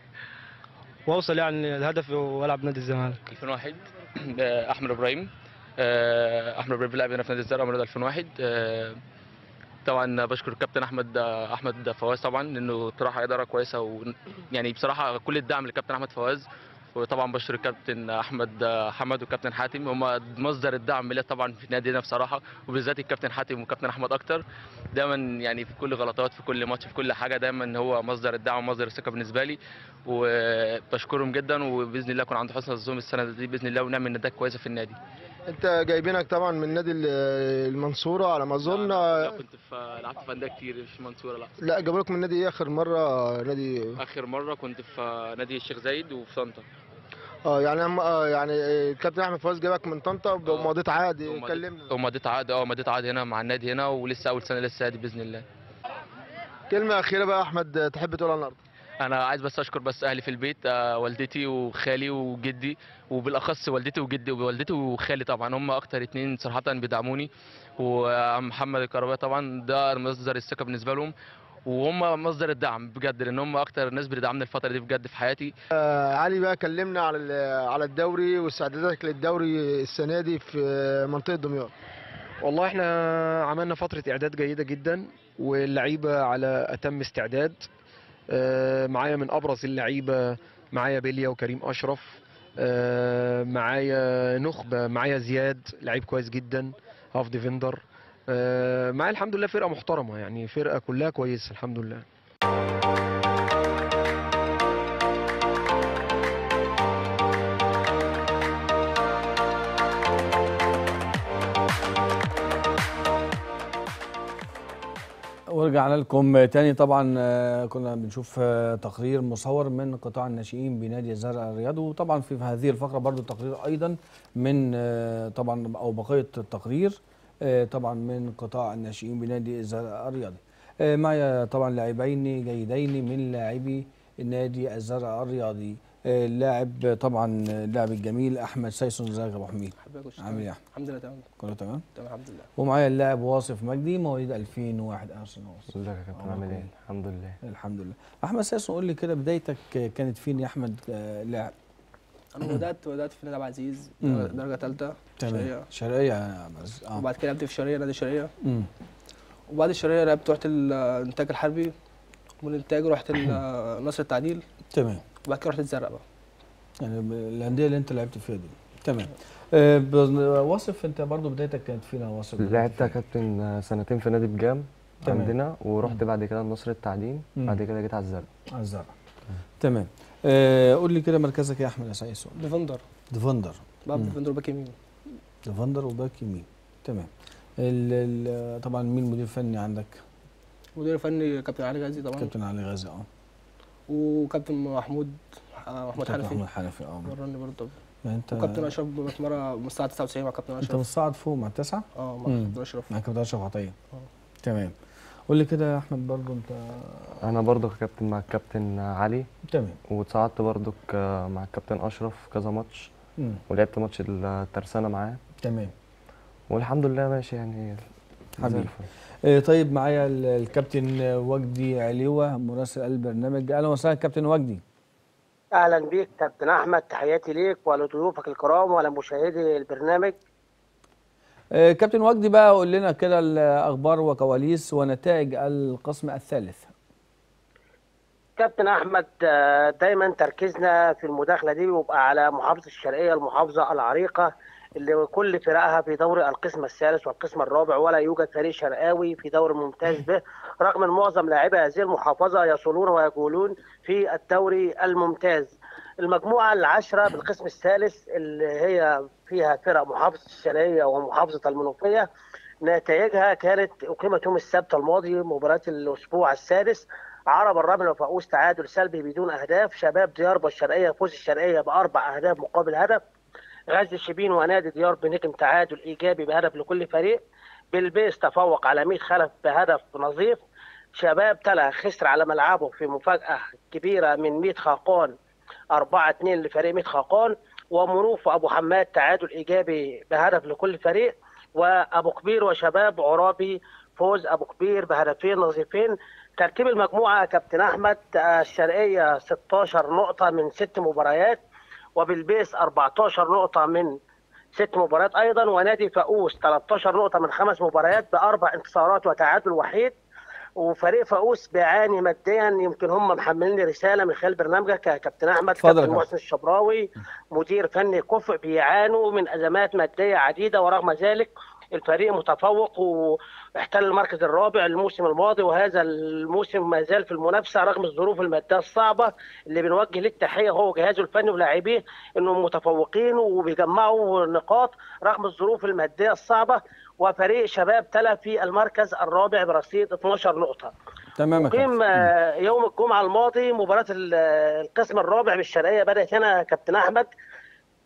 واوصل يعني الهدف والعب نادي الزمالك 2001 آه، احمد ابراهيم آه، احمد ابراهيم لعب هنا في نادي الزرقاء من 2001 آه، طبعا بشكر الكابتن احمد آه، احمد فواز طبعا لانه بصراحه اداره كويسه ويعني بصراحه كل الدعم للكابتن احمد فواز وطبعا بشكر الكابتن احمد آه، حمد والكابتن حاتم هم مصدر الدعم ليا طبعا في نادينا بصراحه وبالذات الكابتن حاتم والكابتن احمد اكتر دايما يعني في كل غلطات في كل ماتش في كل حاجه دايما هو مصدر الدعم ومصدر الثقه بالنسبه لي وبشكرهم جدا وباذن الله يكون عند حسن الظن السنه دي باذن الله ونعمل نتائج كويسه في النادي انت جايبينك طبعا من نادي ال- المنصوره على ما اظن لا كنت في لعبت في انديه كتير مش منصوره لا لا جابوا لك من نادي ايه اخر مره نادي اخر مره كنت في نادي الشيخ زايد وفي طنطا اه يعني هم اه يعني الكابتن احمد فواز جابك من طنطا ومضيت عقد ومضيت- كلمنا ومضيت عقد اه مضيت عقد هنا مع النادي هنا ولسه اول سنه لسه هادي باذن الله كلمه اخيره بقى يا احمد تحب تقولها النهارده انا عايز بس اشكر بس اهلي في البيت آه، والدتي وخالي وجدي وبالاخص والدتي وجدي ووالدتي وخالي طبعا هم اكتر اتنين صراحه بيدعموني وعم محمد الكهربائي طبعا ده مصدر الثقه بالنسبه لهم وهم مصدر الدعم بجد لان هم اكتر ناس بتدعمني الفتره دي بجد في حياتي آه، علي بقى كلمنا على ال- على الدوري واستعداداتك للدوري السنه دي في منطقه دمياط والله احنا عملنا فترة إعداد جيدة جدا واللعيبة على أتم استعداد آه، معايا من أبرز اللعيبة معايا بيليا وكريم أشرف آه، معايا نخبة معايا زياد لعيب كويس جدا هاف ديفندر آه، معايا الحمد لله فرقة محترمة يعني فرقة كلها كويسة الحمد لله ورجعنا لكم تاني طبعا آه، كنا بنشوف آه، تقرير مصور من قطاع الناشئين بنادي الزرع الرياضي وطبعا في هذه الفقره برضو تقرير ايضا من آه، طبعا او بقيه التقرير آه، طبعا من قطاع الناشئين بنادي الزرع الرياضي آه، معي طبعا لاعبين جيدين من لاعبي نادي الزرع الرياضي آه، اللاعب طبعا اللاعب الجميل احمد سيسون ازيك يا ابو حميد حبيبي يا كوتش عامل ايه يا تمام. احمد الحمد لله تمام كله تمام تمام الحمد لله ومعايا اللاعب واصف مجدي مواليد 2001 اهلا وسهلا واصف ازيك يا كابتن عامل ايه؟ الحمد لله الحمد لله احمد ساسو قول لي كده بدايتك كانت فين يا احمد آه، لاعب انا بدات بدات في نادي عبد العزيز مم. درجه ثالثه تمام شرقيه يا بس اه وبعد كده لعبت في شرقيه نادي شرقيه مم. وبعد الشرقيه لعبت رحت الانتاج الحربي ومن الانتاج رحت ال- نصر التعديل تمام وبعد كده رحت الزرق بقى يعني ب- الانديه اللي انت لعبت فيها دي تمام آه ب- واصف انت برضو بدايتك كانت فين يا واصف لعبت يا كابتن سنتين في نادي بجام تمام. عندنا ورحت بعد كده لنصر التعدين مم. بعد كده جيت على الزرق على الزرع تمام آه قول لي كده مركزك يا احمد يا سايسو ديفندر ديفندر بلعب مم. ديفندر باك يمين ديفندر وباك يمين تمام ال ال طبعا مين مدير فني عندك مدير فني كابتن علي غازي طبعا كابتن علي غازي اه وكابتن محمود آه، محمود كابتن حنفي محمود حنفي اه مرني برضه يعني انت وكابتن اشرف بتمرن من الساعه 99 مع كابتن انت اشرف مصعد فوق مع التسعه اه مع مم. كابتن اشرف مع كابتن اشرف عطيه اه. تمام قول لي كده يا احمد برضو انت انا برضو كابتن مع الكابتن علي تمام واتصعدت برضو مع الكابتن اشرف كذا ماتش مم. ولعبت ماتش الترسانه معاه تمام والحمد لله ماشي يعني زي حبيبي الفل. آه، طيب معايا ال- الكابتن وجدي عليوه مراسل البرنامج اهلا وسهلا كابتن وجدي اهلا بيك كابتن احمد تحياتي ليك ولضيوفك الكرام ولمشاهدي البرنامج آه، كابتن وجدي بقى قول لنا كده الاخبار وكواليس ونتائج القسم الثالث كابتن احمد آه، دايما تركيزنا في المداخله دي بيبقى على محافظه الشرقيه المحافظه العريقه اللي كل فرقها في دوري القسم الثالث والقسم الرابع ولا يوجد فريق شرقاوي في دوري ممتاز به رغم ان معظم لاعبي هذه المحافظه يصلون ويقولون في الدوري الممتاز المجموعه العاشره بالقسم الثالث اللي هي فيها فرق محافظه الشرقيه ومحافظه المنوفيه نتائجها كانت اقيمت يوم السبت الماضي مباراه الاسبوع السادس عرب الرمل وفاقوس تعادل سلبي بدون اهداف شباب ديار الشرقيه فوز الشرقيه باربع اهداف مقابل هدف غزل الشبين ونادي ديار بنجم تعادل ايجابي بهدف لكل فريق بلبيس تفوق على ميت خلف بهدف نظيف شباب تلا خسر على ملعبه في مفاجاه كبيره من ميت خاقان 4 2 لفريق ميت خاقان ومنوف وابو حماد تعادل ايجابي بهدف لكل فريق وابو كبير وشباب عرابي فوز ابو كبير بهدفين نظيفين ترتيب المجموعه يا كابتن احمد آه، الشرقيه 16 نقطه من ست مباريات وبالبيس 14 نقطه من ست مباريات ايضا ونادي فاقوس 13 نقطه من خمس مباريات باربع انتصارات وتعادل وحيد وفريق فاقوس بيعاني ماديا يمكن هم محملين لي رساله من خلال برنامجك يا كابتن احمد اتفضل يا كابتن كابتن. محسن الشبراوي مدير فني كفء بيعانوا من ازمات ماديه عديده ورغم ذلك الفريق متفوق واحتل المركز الرابع الموسم الماضي وهذا الموسم ما زال في المنافسه رغم الظروف الماديه الصعبه اللي بنوجه له التحيه هو وجهازه الفني ولاعبيه انهم متفوقين وبيجمعوا نقاط رغم الظروف الماديه الصعبه وفريق شباب تلا في المركز الرابع برصيد 12 نقطه تمام يا كابتن قيم آه، يوم الجمعه الماضي مباراه ال- القسم الرابع بالشرقيه بدات هنا يا كابتن احمد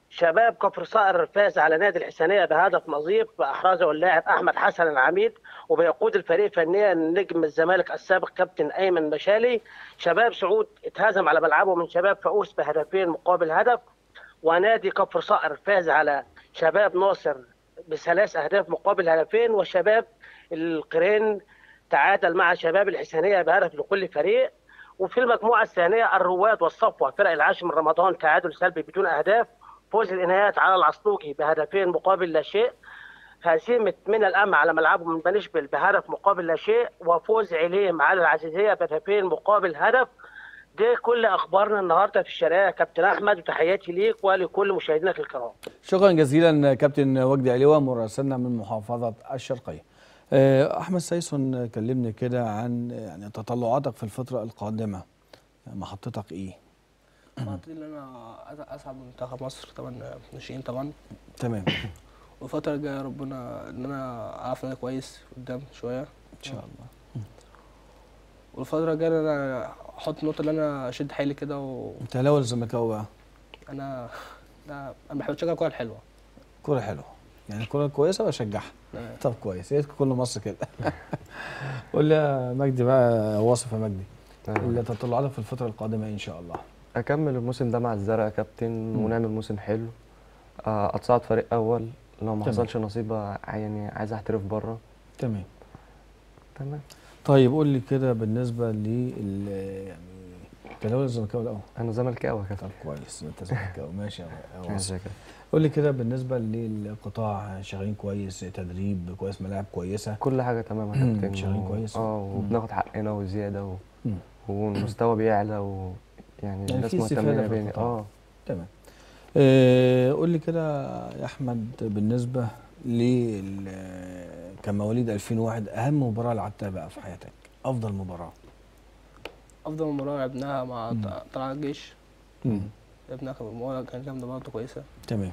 شباب كفر صقر فاز على نادي الحسينيه بهدف نظيف باحرزه اللاعب احمد حسن العميد وبيقود الفريق فنيا نجم الزمالك السابق كابتن ايمن مشالي شباب سعود اتهزم على ملعبه من شباب فؤوس بهدفين مقابل هدف ونادي كفر صقر فاز على شباب ناصر بثلاث اهداف مقابل هدفين وشباب القرين تعادل مع شباب الحسينيه بهدف لكل فريق وفي المجموعه الثانيه الرواد والصفوه فرق العاشر من رمضان تعادل سلبي بدون اهداف فوز الانهاءات على العصلوجي بهدفين مقابل لا شيء هزيمه من الأم على ملعبه من بنشبل بهدف مقابل لا شيء وفوز عليم على العزيزيه بهدفين مقابل هدف دي كل اخبارنا النهارده في الشرقيه يا كابتن احمد وتحياتي ليك ولكل مشاهدينك الكرام شكرا جزيلا كابتن وجدي علوة مراسلنا من محافظة الشرقية آه، أحمد سيسون كلمني كده عن يعني تطلعاتك في الفترة القادمة محطتك إيه؟ خطتي ان انا أس- اسعد منتخب مصر طبعا ناشئين طبعا تمام والفترة الجاية ربنا ان انا اعرف ان انا كويس قدام شوية إن شاء الله والفترة الجاية ان انا احط نقطة ان انا اشد حيلي كده وانا أنت الأول الزملكاوي بقى انا انا بحب اشجع الكورة الحلوة كرة حلوة يعني الكرة كويسة بشجعها تمام. طب كويس يا ريت كل مصر كده قول لي يا مجدي بقى واصف يا مجدي اللي تطلعاتك في الفترة القادمة إيه إن شاء الله اكمل الموسم ده مع الزرقاء يا كابتن ونعمل موسم حلو آه، اتصعد فريق اول لو ما تمام. حصلش نصيب آه، يعني عايز احترف بره تمام تمام طيب قول لي كده بالنسبة لل يعني أنت الأول الزملكاوي الأول انا زملكاوي يا كابتن طب كويس أنت زملكاوي ماشي يا يا ماشي واصف يا كابتن. قول لي كده بالنسبة للقطاع شغالين كويس تدريب كويس ملاعب كويسة كل حاجه تمام يا كابتن شغالين و- كويس اه وبناخد حقنا وزياده و... مم. والمستوى بيعلى ويعني يعني الناس في استفادة مهتمه في بينا القطاع. اه تمام آه قول لي كده يا احمد بالنسبه ل كمواليد 2001 اهم مباراه لعبتها بقى في حياتك افضل مباراه افضل مباراة لعبناها مع مم. ط- طلائع الجيش مم. لعبناها كانت مباراة كانت جامدة برضه كويسة تمام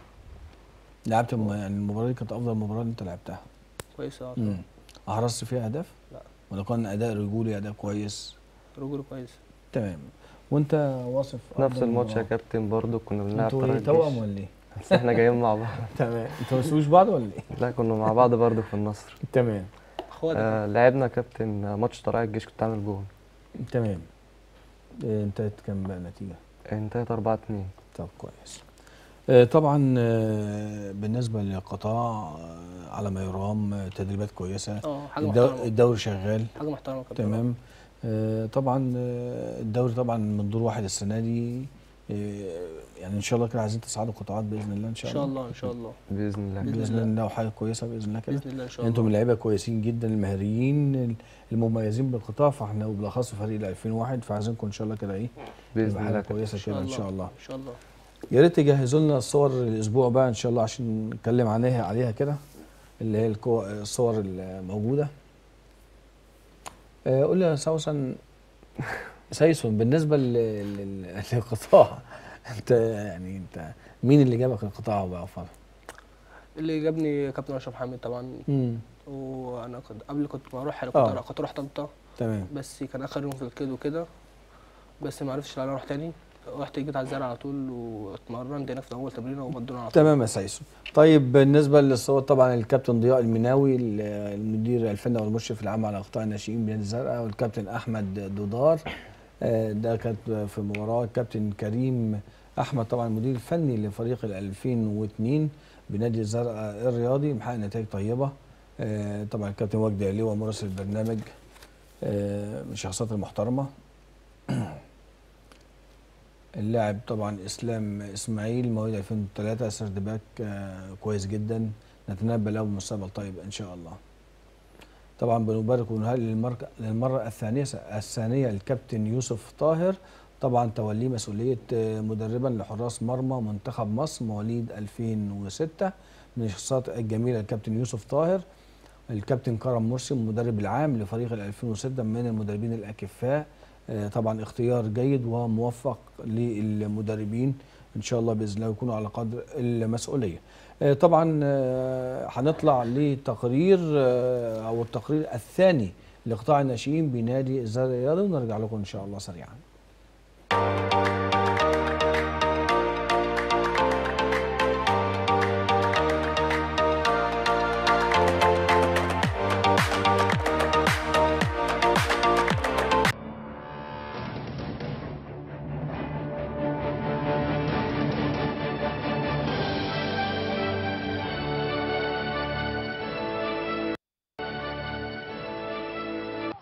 لعبت الم- يعني المباراه دي كانت افضل مباراه اللي انت لعبتها كويسة اه مم. احرزت فيها اهداف لا ولا كان اداء رجولي اداء كويس رجل كويس تمام وانت واصف نفس أفضل الماتش يا مباراة؟ كابتن برضو كنا بنلعب انتوا طلائع ايه توأم الجيش. ولا ايه؟ بس احنا جايين مع بعض تمام انتوا ما تسووش بعض ولا ايه؟ لا كنا مع بعض برضو في النصر تمام اخوات آه لعبنا كابتن آه، ماتش طلائع الجيش كنت عامل جون تمام إيه، انتهت كام بقى النتيجه؟ انتهت 4 2 طب كويس آه، طبعا آه، بالنسبه للقطاع آه، على ما يرام آه، تدريبات كويسه اه حاجة الدو- محترمة الدوري شغال حاجة محترمة يا كابتن تمام آه، طبعا آه، الدوري طبعا من دور واحد السنه دي آه، يعني ان شاء الله كده عايزين تصعدوا قطاعات باذن الله ان ان شاء شاء الله الله ان شاء الله باذن الله بإذن باذن الله. الله وحاجه كويسه باذن الله كده بإذن الله ان شاء انتم الله من لعيبه كويسين جدا المهريين المميزين بالقطاع فاحنا وبالاخص فريق ال 2001 فعايزينكم ان شاء الله كده ايه باذن يبقى الله حاجه كويسه كده ان شاء الله ان شاء الله يا ريت تجهزوا لنا الصور الاسبوع بقى ان شاء الله عشان نتكلم عليها عليها كده اللي هي الكو- الصور الموجوده آه، قول لي يا سوسن سيسون بالنسبه لل- لل- للقطاع انت يعني انت مين اللي جابك القطاع بقى فرق اللي جابني كابتن اشرف حامد طبعا امم وانا كنت قبل كنت بروح كنت آه. كنت اروح طنطا تمام بس كان اخر يوم في الكيد وكده بس ما عرفتش ان انا اروح تاني رحت جيت على الزرع على طول واتمرنت هناك في اول تمرينه ومدونا على طول تمام يا سيسون طيب بالنسبه للصور طبعا الكابتن ضياء المناوي ال- المدير الفني والمشرف العام على قطاع الناشئين بنادي الزرقاء والكابتن احمد دودار آه، ده كانت في مباراه الكابتن كريم احمد طبعا المدير الفني لفريق ال 2002 بنادي الزرقاء الرياضي محقق نتائج طيبه آه، طبعا الكابتن وجدي علي مراسل البرنامج آه، من الشخصيات المحترمه اللاعب طبعا اسلام اسماعيل مواليد 2003 سيرد باك آه، كويس جدا نتنبأ له بمستقبل طيب ان شاء الله طبعا بنبارك ونهنئ للمرة للمرة الثانية الثانية الكابتن يوسف طاهر طبعا توليه مسؤولية آه، مدربا لحراس مرمى منتخب مصر مواليد 2006 من الشخصيات الجميلة الكابتن يوسف طاهر الكابتن كرم مرسي المدرب العام لفريق ال 2006 من المدربين الأكفاء آه، طبعا اختيار جيد وموفق للمدربين ان شاء الله باذن الله يكونوا على قدر المسؤوليه. آه، طبعا آه، هنطلع لتقرير آه، او التقرير الثاني لقطاع الناشئين بنادي الزرع الرياضي ونرجع لكم ان شاء الله سريعا.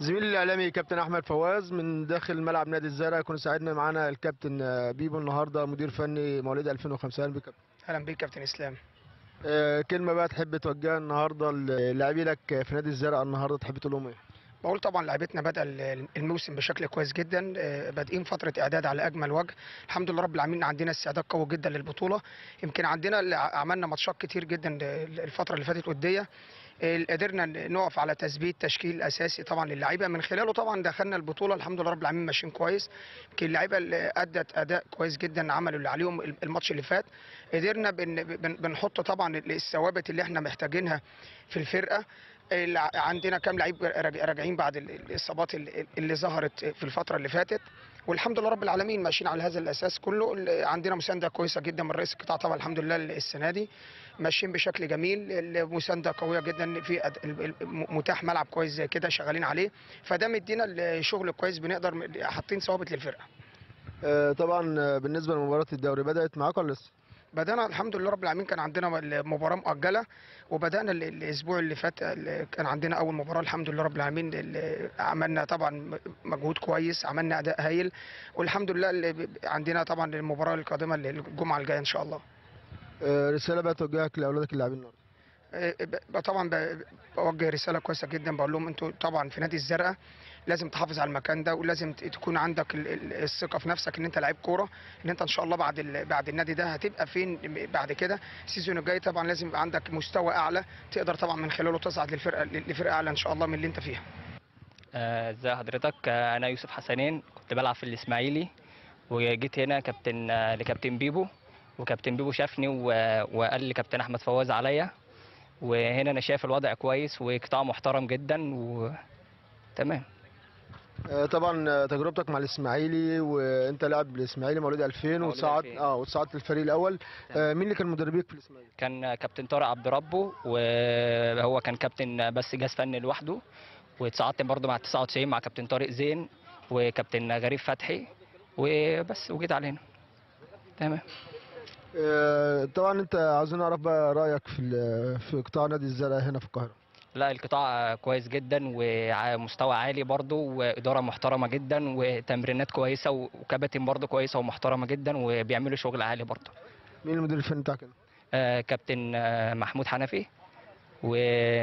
زميلي الاعلامي كابتن احمد فواز من داخل ملعب نادي الزرقاء يكون ساعدنا معانا الكابتن آه، بيبو النهارده مدير فني مواليد 2005 اهلا بك كابتن. اهلا بيك كابتن اسلام آه، كلمه بقى تحب توجهها النهارده للاعبينك في نادي الزرقاء النهارده تحب تقول لهم ايه؟ بقول طبعا لعيبتنا بدا ال- الموسم بشكل كويس جدا آه، بادئين فتره اعداد على اجمل وجه الحمد لله رب العالمين عندنا استعداد قوي جدا للبطوله يمكن عندنا اللي ع- عملنا ماتشات كتير جدا ل- الفتره اللي فاتت وديه آه، قدرنا ن- نقف على تثبيت تشكيل اساسي طبعا للعيبه من خلاله طبعا دخلنا البطوله الحمد لله رب العالمين ماشيين كويس يمكن اللعيبه اللي ادت اداء كويس جدا عملوا اللي عليهم الماتش اللي فات قدرنا بن بن بنحط طبعا الثوابت اللي احنا محتاجينها في الفرقه الع- عندنا كام لعيب راج- راجعين بعد ال- الاصابات اللي اللي ظهرت في الفتره اللي فاتت والحمد لله رب العالمين ماشيين على هذا الاساس كله ال- عندنا مسانده كويسه جدا من رئيس القطاع طبعا الحمد لله السنه دي ماشيين بشكل جميل المسانده قويه جدا في أد- ال- ال- متاح ملعب كويس زي كده شغالين عليه فده مدينا الشغل كويس بنقدر م- حاطين ثوابت للفرقه آه، طبعا آه، بالنسبه لمباراه الدوري بدات معاك ولا لسه؟ بدأنا الحمد لله رب العالمين كان عندنا مباراة مؤجلة وبدأنا ال- الأسبوع اللي فات ال- كان عندنا أول مباراة الحمد لله رب العالمين ال- عملنا طبعا مجهود كويس عملنا أداء هايل والحمد لله اللي ب- عندنا طبعا المباراة القادمة اللي الجمعة الجاية إن شاء الله آه، رساله بقى توجهك لاولادك اللاعبين النهارده آه، ب- طبعا ب- بوجه رسالة كويسة جدا بقول لهم انتوا طبعا في نادي الزرقاء لازم تحافظ على المكان ده ولازم ت- تكون عندك ال- ال- الثقة في نفسك ان انت لعيب كورة ان انت ان شاء الله بعد ال- بعد النادي ده هتبقى فين بعد كده السيزون الجاي طبعا لازم يبقى عندك مستوى اعلى تقدر طبعا من خلاله تصعد للفرقة لفرقة اعلى ان شاء الله من اللي انت فيها آه، ازي حضرتك آه، انا يوسف حسنين كنت بلعب في الاسماعيلي وجيت هنا كابتن آه، لكابتن بيبو وكابتن بيبو شافني و- وقال لي كابتن احمد فواز عليا وهنا انا شايف الوضع كويس وقطاع محترم جدا وتمام آه، طبعا آه، تجربتك مع الاسماعيلي وانت لاعب بالاسماعيلي مواليد 2000 وصعدت 2000. اه وصعدت الفريق الاول آه، مين اللي كان مدربيك في الاسماعيلي؟ كان كابتن طارق عبد ربه وهو كان كابتن بس جهاز فني لوحده واتصعدت برضه مع 99 مع كابتن طارق زين وكابتن غريب فتحي وبس وجيت على هنا تمام آه، طبعا انت عاوزين نعرف بقى رايك في ال- في قطاع نادي الزرقاء هنا في القاهره لا القطاع كويس جدا ومستوى عالي برضه وإدارة محترمة جدا وتمرينات كويسة وكباتن برضه كويسة ومحترمة جدا وبيعملوا شغل عالي برضه مين المدير الفني بتاعك هنا؟ آه، كابتن آه، محمود حنفي و...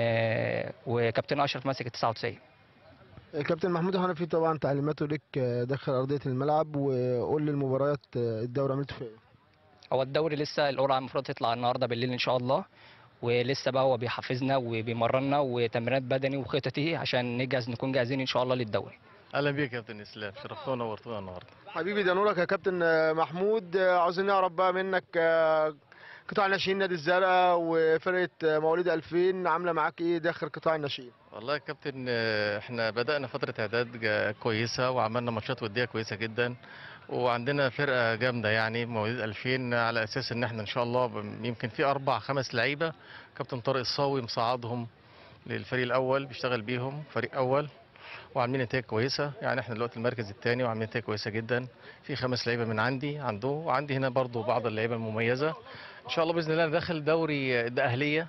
وكابتن أشرف ماسك 99 آه، كابتن محمود حنفي طبعا تعليماته لك آه، داخل ارضيه الملعب وقول لي المباريات آه، الدوري عملت فيها ايه؟ هو الدوري لسه القرعة المفروض تطلع النهاردة بالليل إن شاء الله ولسه بقى هو بيحفزنا وبيمرنا وتمرينات بدني وخططي عشان نجهز نكون جاهزين إن شاء الله للدوري اهلا بيك يا كابتن اسلام شرفتونا ونورتونا النهارده حبيبي ده نورك يا كابتن آه، محمود آه، عاوزين نعرف بقى منك آه، قطاع ناشئين نادي الزرقاء وفرقه آه، مواليد 2000 عامله معاك ايه داخل قطاع الناشئين؟ والله يا كابتن آه، احنا بدأنا فترة إعداد جا- كويسة وعملنا ماتشات ودية كويسة جدا وعندنا فرقة جامدة يعني مواليد 2000 على أساس إن احنا إن شاء الله ب- يمكن في أربع خمس لعيبة كابتن طارق الصاوي مصعدهم للفريق الأول بيشتغل بيهم فريق أول وعاملين نتائج كويسة يعني احنا دلوقتي المركز الثاني وعاملين نتائج كويسة جدا في خمس لعيبة من عندي عنده وعندي هنا برضو بعض اللعيبة المميزة إن شاء الله بإذن الله داخل دوري الدقهلية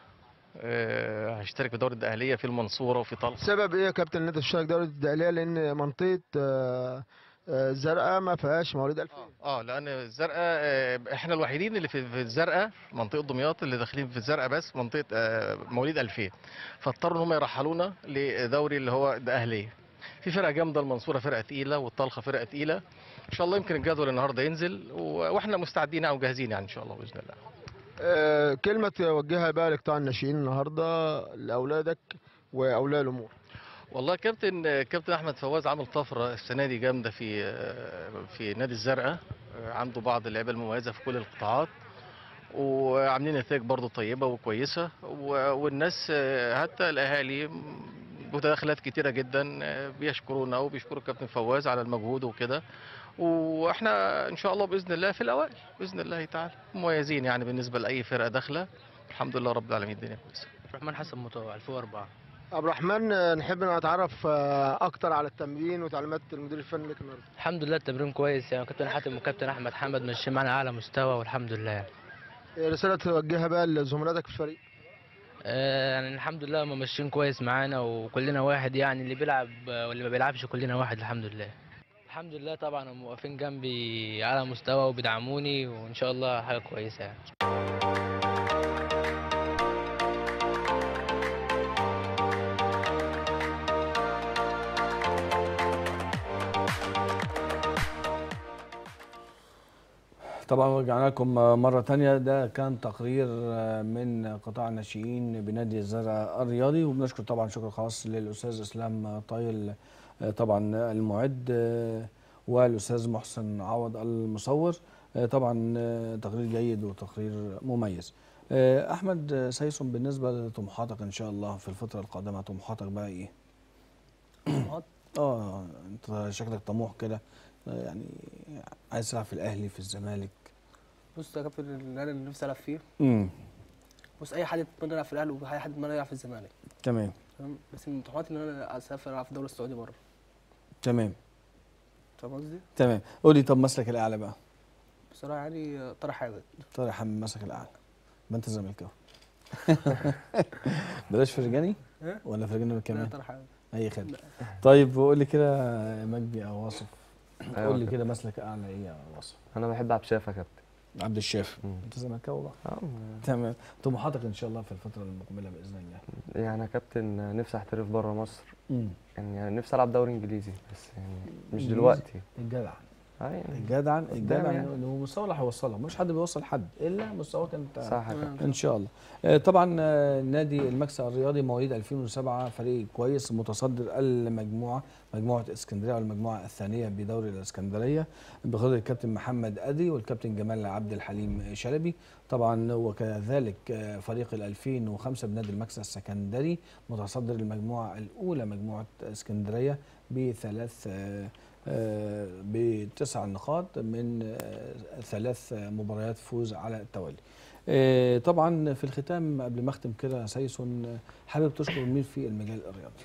آه، هشترك في دوري الدقهلية في المنصورة وفي طلحة سبب ايه يا كابتن ان انت تشترك دوري الدقهليه لان منطقه آه، آه، الزرقاء ما فيهاش مواليد 2000 اه لان الزرقاء آه، احنا الوحيدين اللي في في الزرقاء منطقه دمياط اللي داخلين في الزرقاء بس منطقه آه، مواليد 2000 فاضطروا ان هم يرحلونا لدوري اللي هو الاهليه في فرقه جامده المنصوره فرقه تقيله والطلخه فرقه تقيله ان شاء الله يمكن الجدول النهارده ينزل و- واحنا مستعدين او جاهزين يعني ان شاء الله باذن الله آه، كلمه توجهها بقى لقطاع الناشئين النهارده لاولادك واولياء الامور والله كابتن كابتن احمد فواز عامل طفره السنه دي جامده في في نادي الزرقاء عنده بعض اللعيبه المميزه في كل القطاعات وعاملين نتائج برضه طيبه وكويسه و- والناس حتى الاهالي متداخلات كتيره جدا بيشكرونا وبيشكروا كابتن فواز على المجهود وكده واحنا ان شاء الله باذن الله في الاوائل باذن الله تعالى مميزين يعني بالنسبه لاي فرقه داخله الحمد لله رب العالمين الدنيا كويسه عبد الرحمن حسن مطوع 2004 عبد الرحمن آه، نحب نتعرف آه، اكتر على التمرين وتعليمات المدير الفني لك النهارده الحمد لله التمرين كويس يعني كابتن حاتم وكابتن احمد حمد ماشيين معانا اعلى مستوى والحمد لله آه، رساله توجهها بقى لزملائك في الفريق آه، يعني الحمد لله هم ماشيين كويس معانا وكلنا واحد يعني اللي بيلعب واللي ما بيلعبش كلنا واحد الحمد لله الحمد لله طبعا هم واقفين جنبي على مستوى وبيدعموني وان شاء الله حاجه كويسه يعني طبعا رجعنا لكم مرة تانية ده كان تقرير من قطاع الناشئين بنادي الزرع الرياضي وبنشكر طبعا شكر خاص للأستاذ إسلام طايل طبعا المعد والأستاذ محسن عوض المصور طبعا تقرير جيد وتقرير مميز أحمد سيسون بالنسبة لطموحاتك إن شاء الله في الفترة القادمة طموحاتك بقى إيه؟ طموحات اه انت شكلك طموح كده يعني عايز تلعب في الاهلي في الزمالك بص يا كابتن اللي انا نفسي العب فيه امم بص اي حد يتمنى يلعب في الاهلي واي حد يتمنى يلعب في الزمالك تمام تمام بس من طموحاتي ان انا اسافر العب في الدوري السعودي بره تمام فاهم قصدي؟ تمام قول لي طب مسلك الاعلى بقى بصراحه يعني طارق حامد طارق حامد مسلك الاعلى ما انت زملكاوي بلاش فرجاني إيه؟ ولا فرجاني لا كمان طارق حامد اي خدمه طيب قول لي كده يا مجدي او واصف أيوة قول لي كده. كده مسلك اعلى ايه يا واصف انا بحب عبد الشافي يا كابتن عبد الشافي انت زملكاوي بقى تمام طموحاتك ان شاء الله في الفتره المقبله باذن الله يعني يا كابتن نفسي احترف بره مصر مم. يعني يعني نفسي العب دوري انجليزي بس يعني مش إنجليزي؟ دلوقتي الجدع اه يعني الجدع الجدع يعني. اللي هو مستوى اللي هيوصلها مش حد بيوصل حد الا مستواك انت صح يا كابتن. ان شاء الله آه، طبعا آه، نادي المكسب الرياضي مواليد 2007 فريق كويس متصدر المجموعه مجموعه اسكندريه والمجموعه الثانيه بدوري الاسكندريه بقياده الكابتن محمد ادي والكابتن جمال عبد الحليم شلبي طبعا وكذلك آه، فريق ال 2005 بنادي المكسب السكندري متصدر المجموعه الاولى مجموعه اسكندريه بثلاث آه، آه، بتسع نقاط من آه، ثلاث آه، مباريات فوز على التوالي آه، طبعا في الختام قبل ما اختم كده سايسون آه، حابب تشكر مين في المجال الرياضي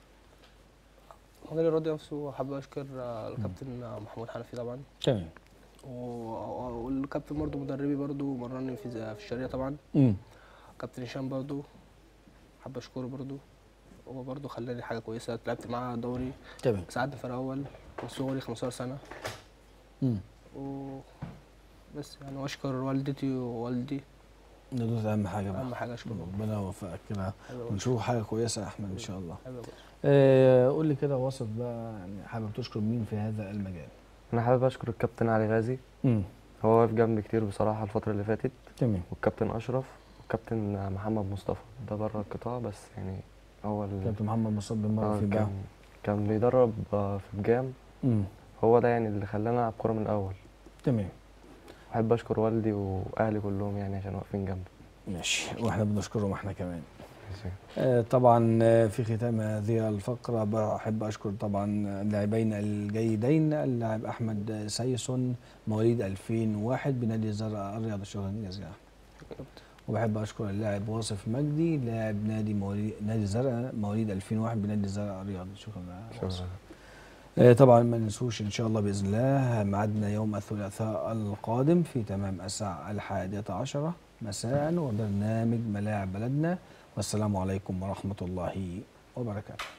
مجال الرياضي نفسه حابب اشكر آه، الكابتن آه، محمود حنفي طبعا تمام و- والكابتن برضه مدربي برضه مرني في في الشرقية طبعا مم. كابتن هشام برضه حابب اشكره برضه هو برضه خلاني حاجه كويسه لعبت معاه دوري تمام ساعدني في الاول من صغري 15 سنه مم. و بس يعني واشكر والدتي ووالدي دول اهم حاجه بقى اهم حاجه اشكرهم ربنا يوفقك كده حبيبي. ونشوف حاجه كويسه يا احمد ان شاء الله حبيبي. آه، قول لي كده وصف بقى يعني حابب تشكر مين في هذا المجال انا حابب اشكر الكابتن علي غازي مم. هو واقف جنبي كتير بصراحه الفتره اللي فاتت تمام والكابتن اشرف والكابتن محمد مصطفى ده بره القطاع بس يعني هو ال... كابتن محمد مصطفى بن آه، مرة في بقى كان كان بيدرب آه، في بجام مم. هو ده يعني اللي خلاني العب كوره من الاول تمام بحب اشكر والدي واهلي كلهم يعني عشان واقفين جنبي ماشي واحنا بنشكرهم احنا كمان آه، طبعا آه، في ختام هذه الفقرة بحب أشكر طبعا اللاعبين الجيدين اللاعب أحمد سيسون مواليد 2001 بنادي الزرع الرياض شكرا جزيلا وبحب أشكر اللاعب واصف مجدي لاعب نادي مواليد نادي الزرع مواليد 2001 بنادي الزرع الرياض شكرا يا واصف. آه، طبعا ما ننسوش ان شاء الله باذن الله ميعادنا يوم الثلاثاء القادم في تمام الساعه الحادية عشرة مساء وبرنامج ملاعب بلدنا والسلام عليكم ورحمه الله وبركاته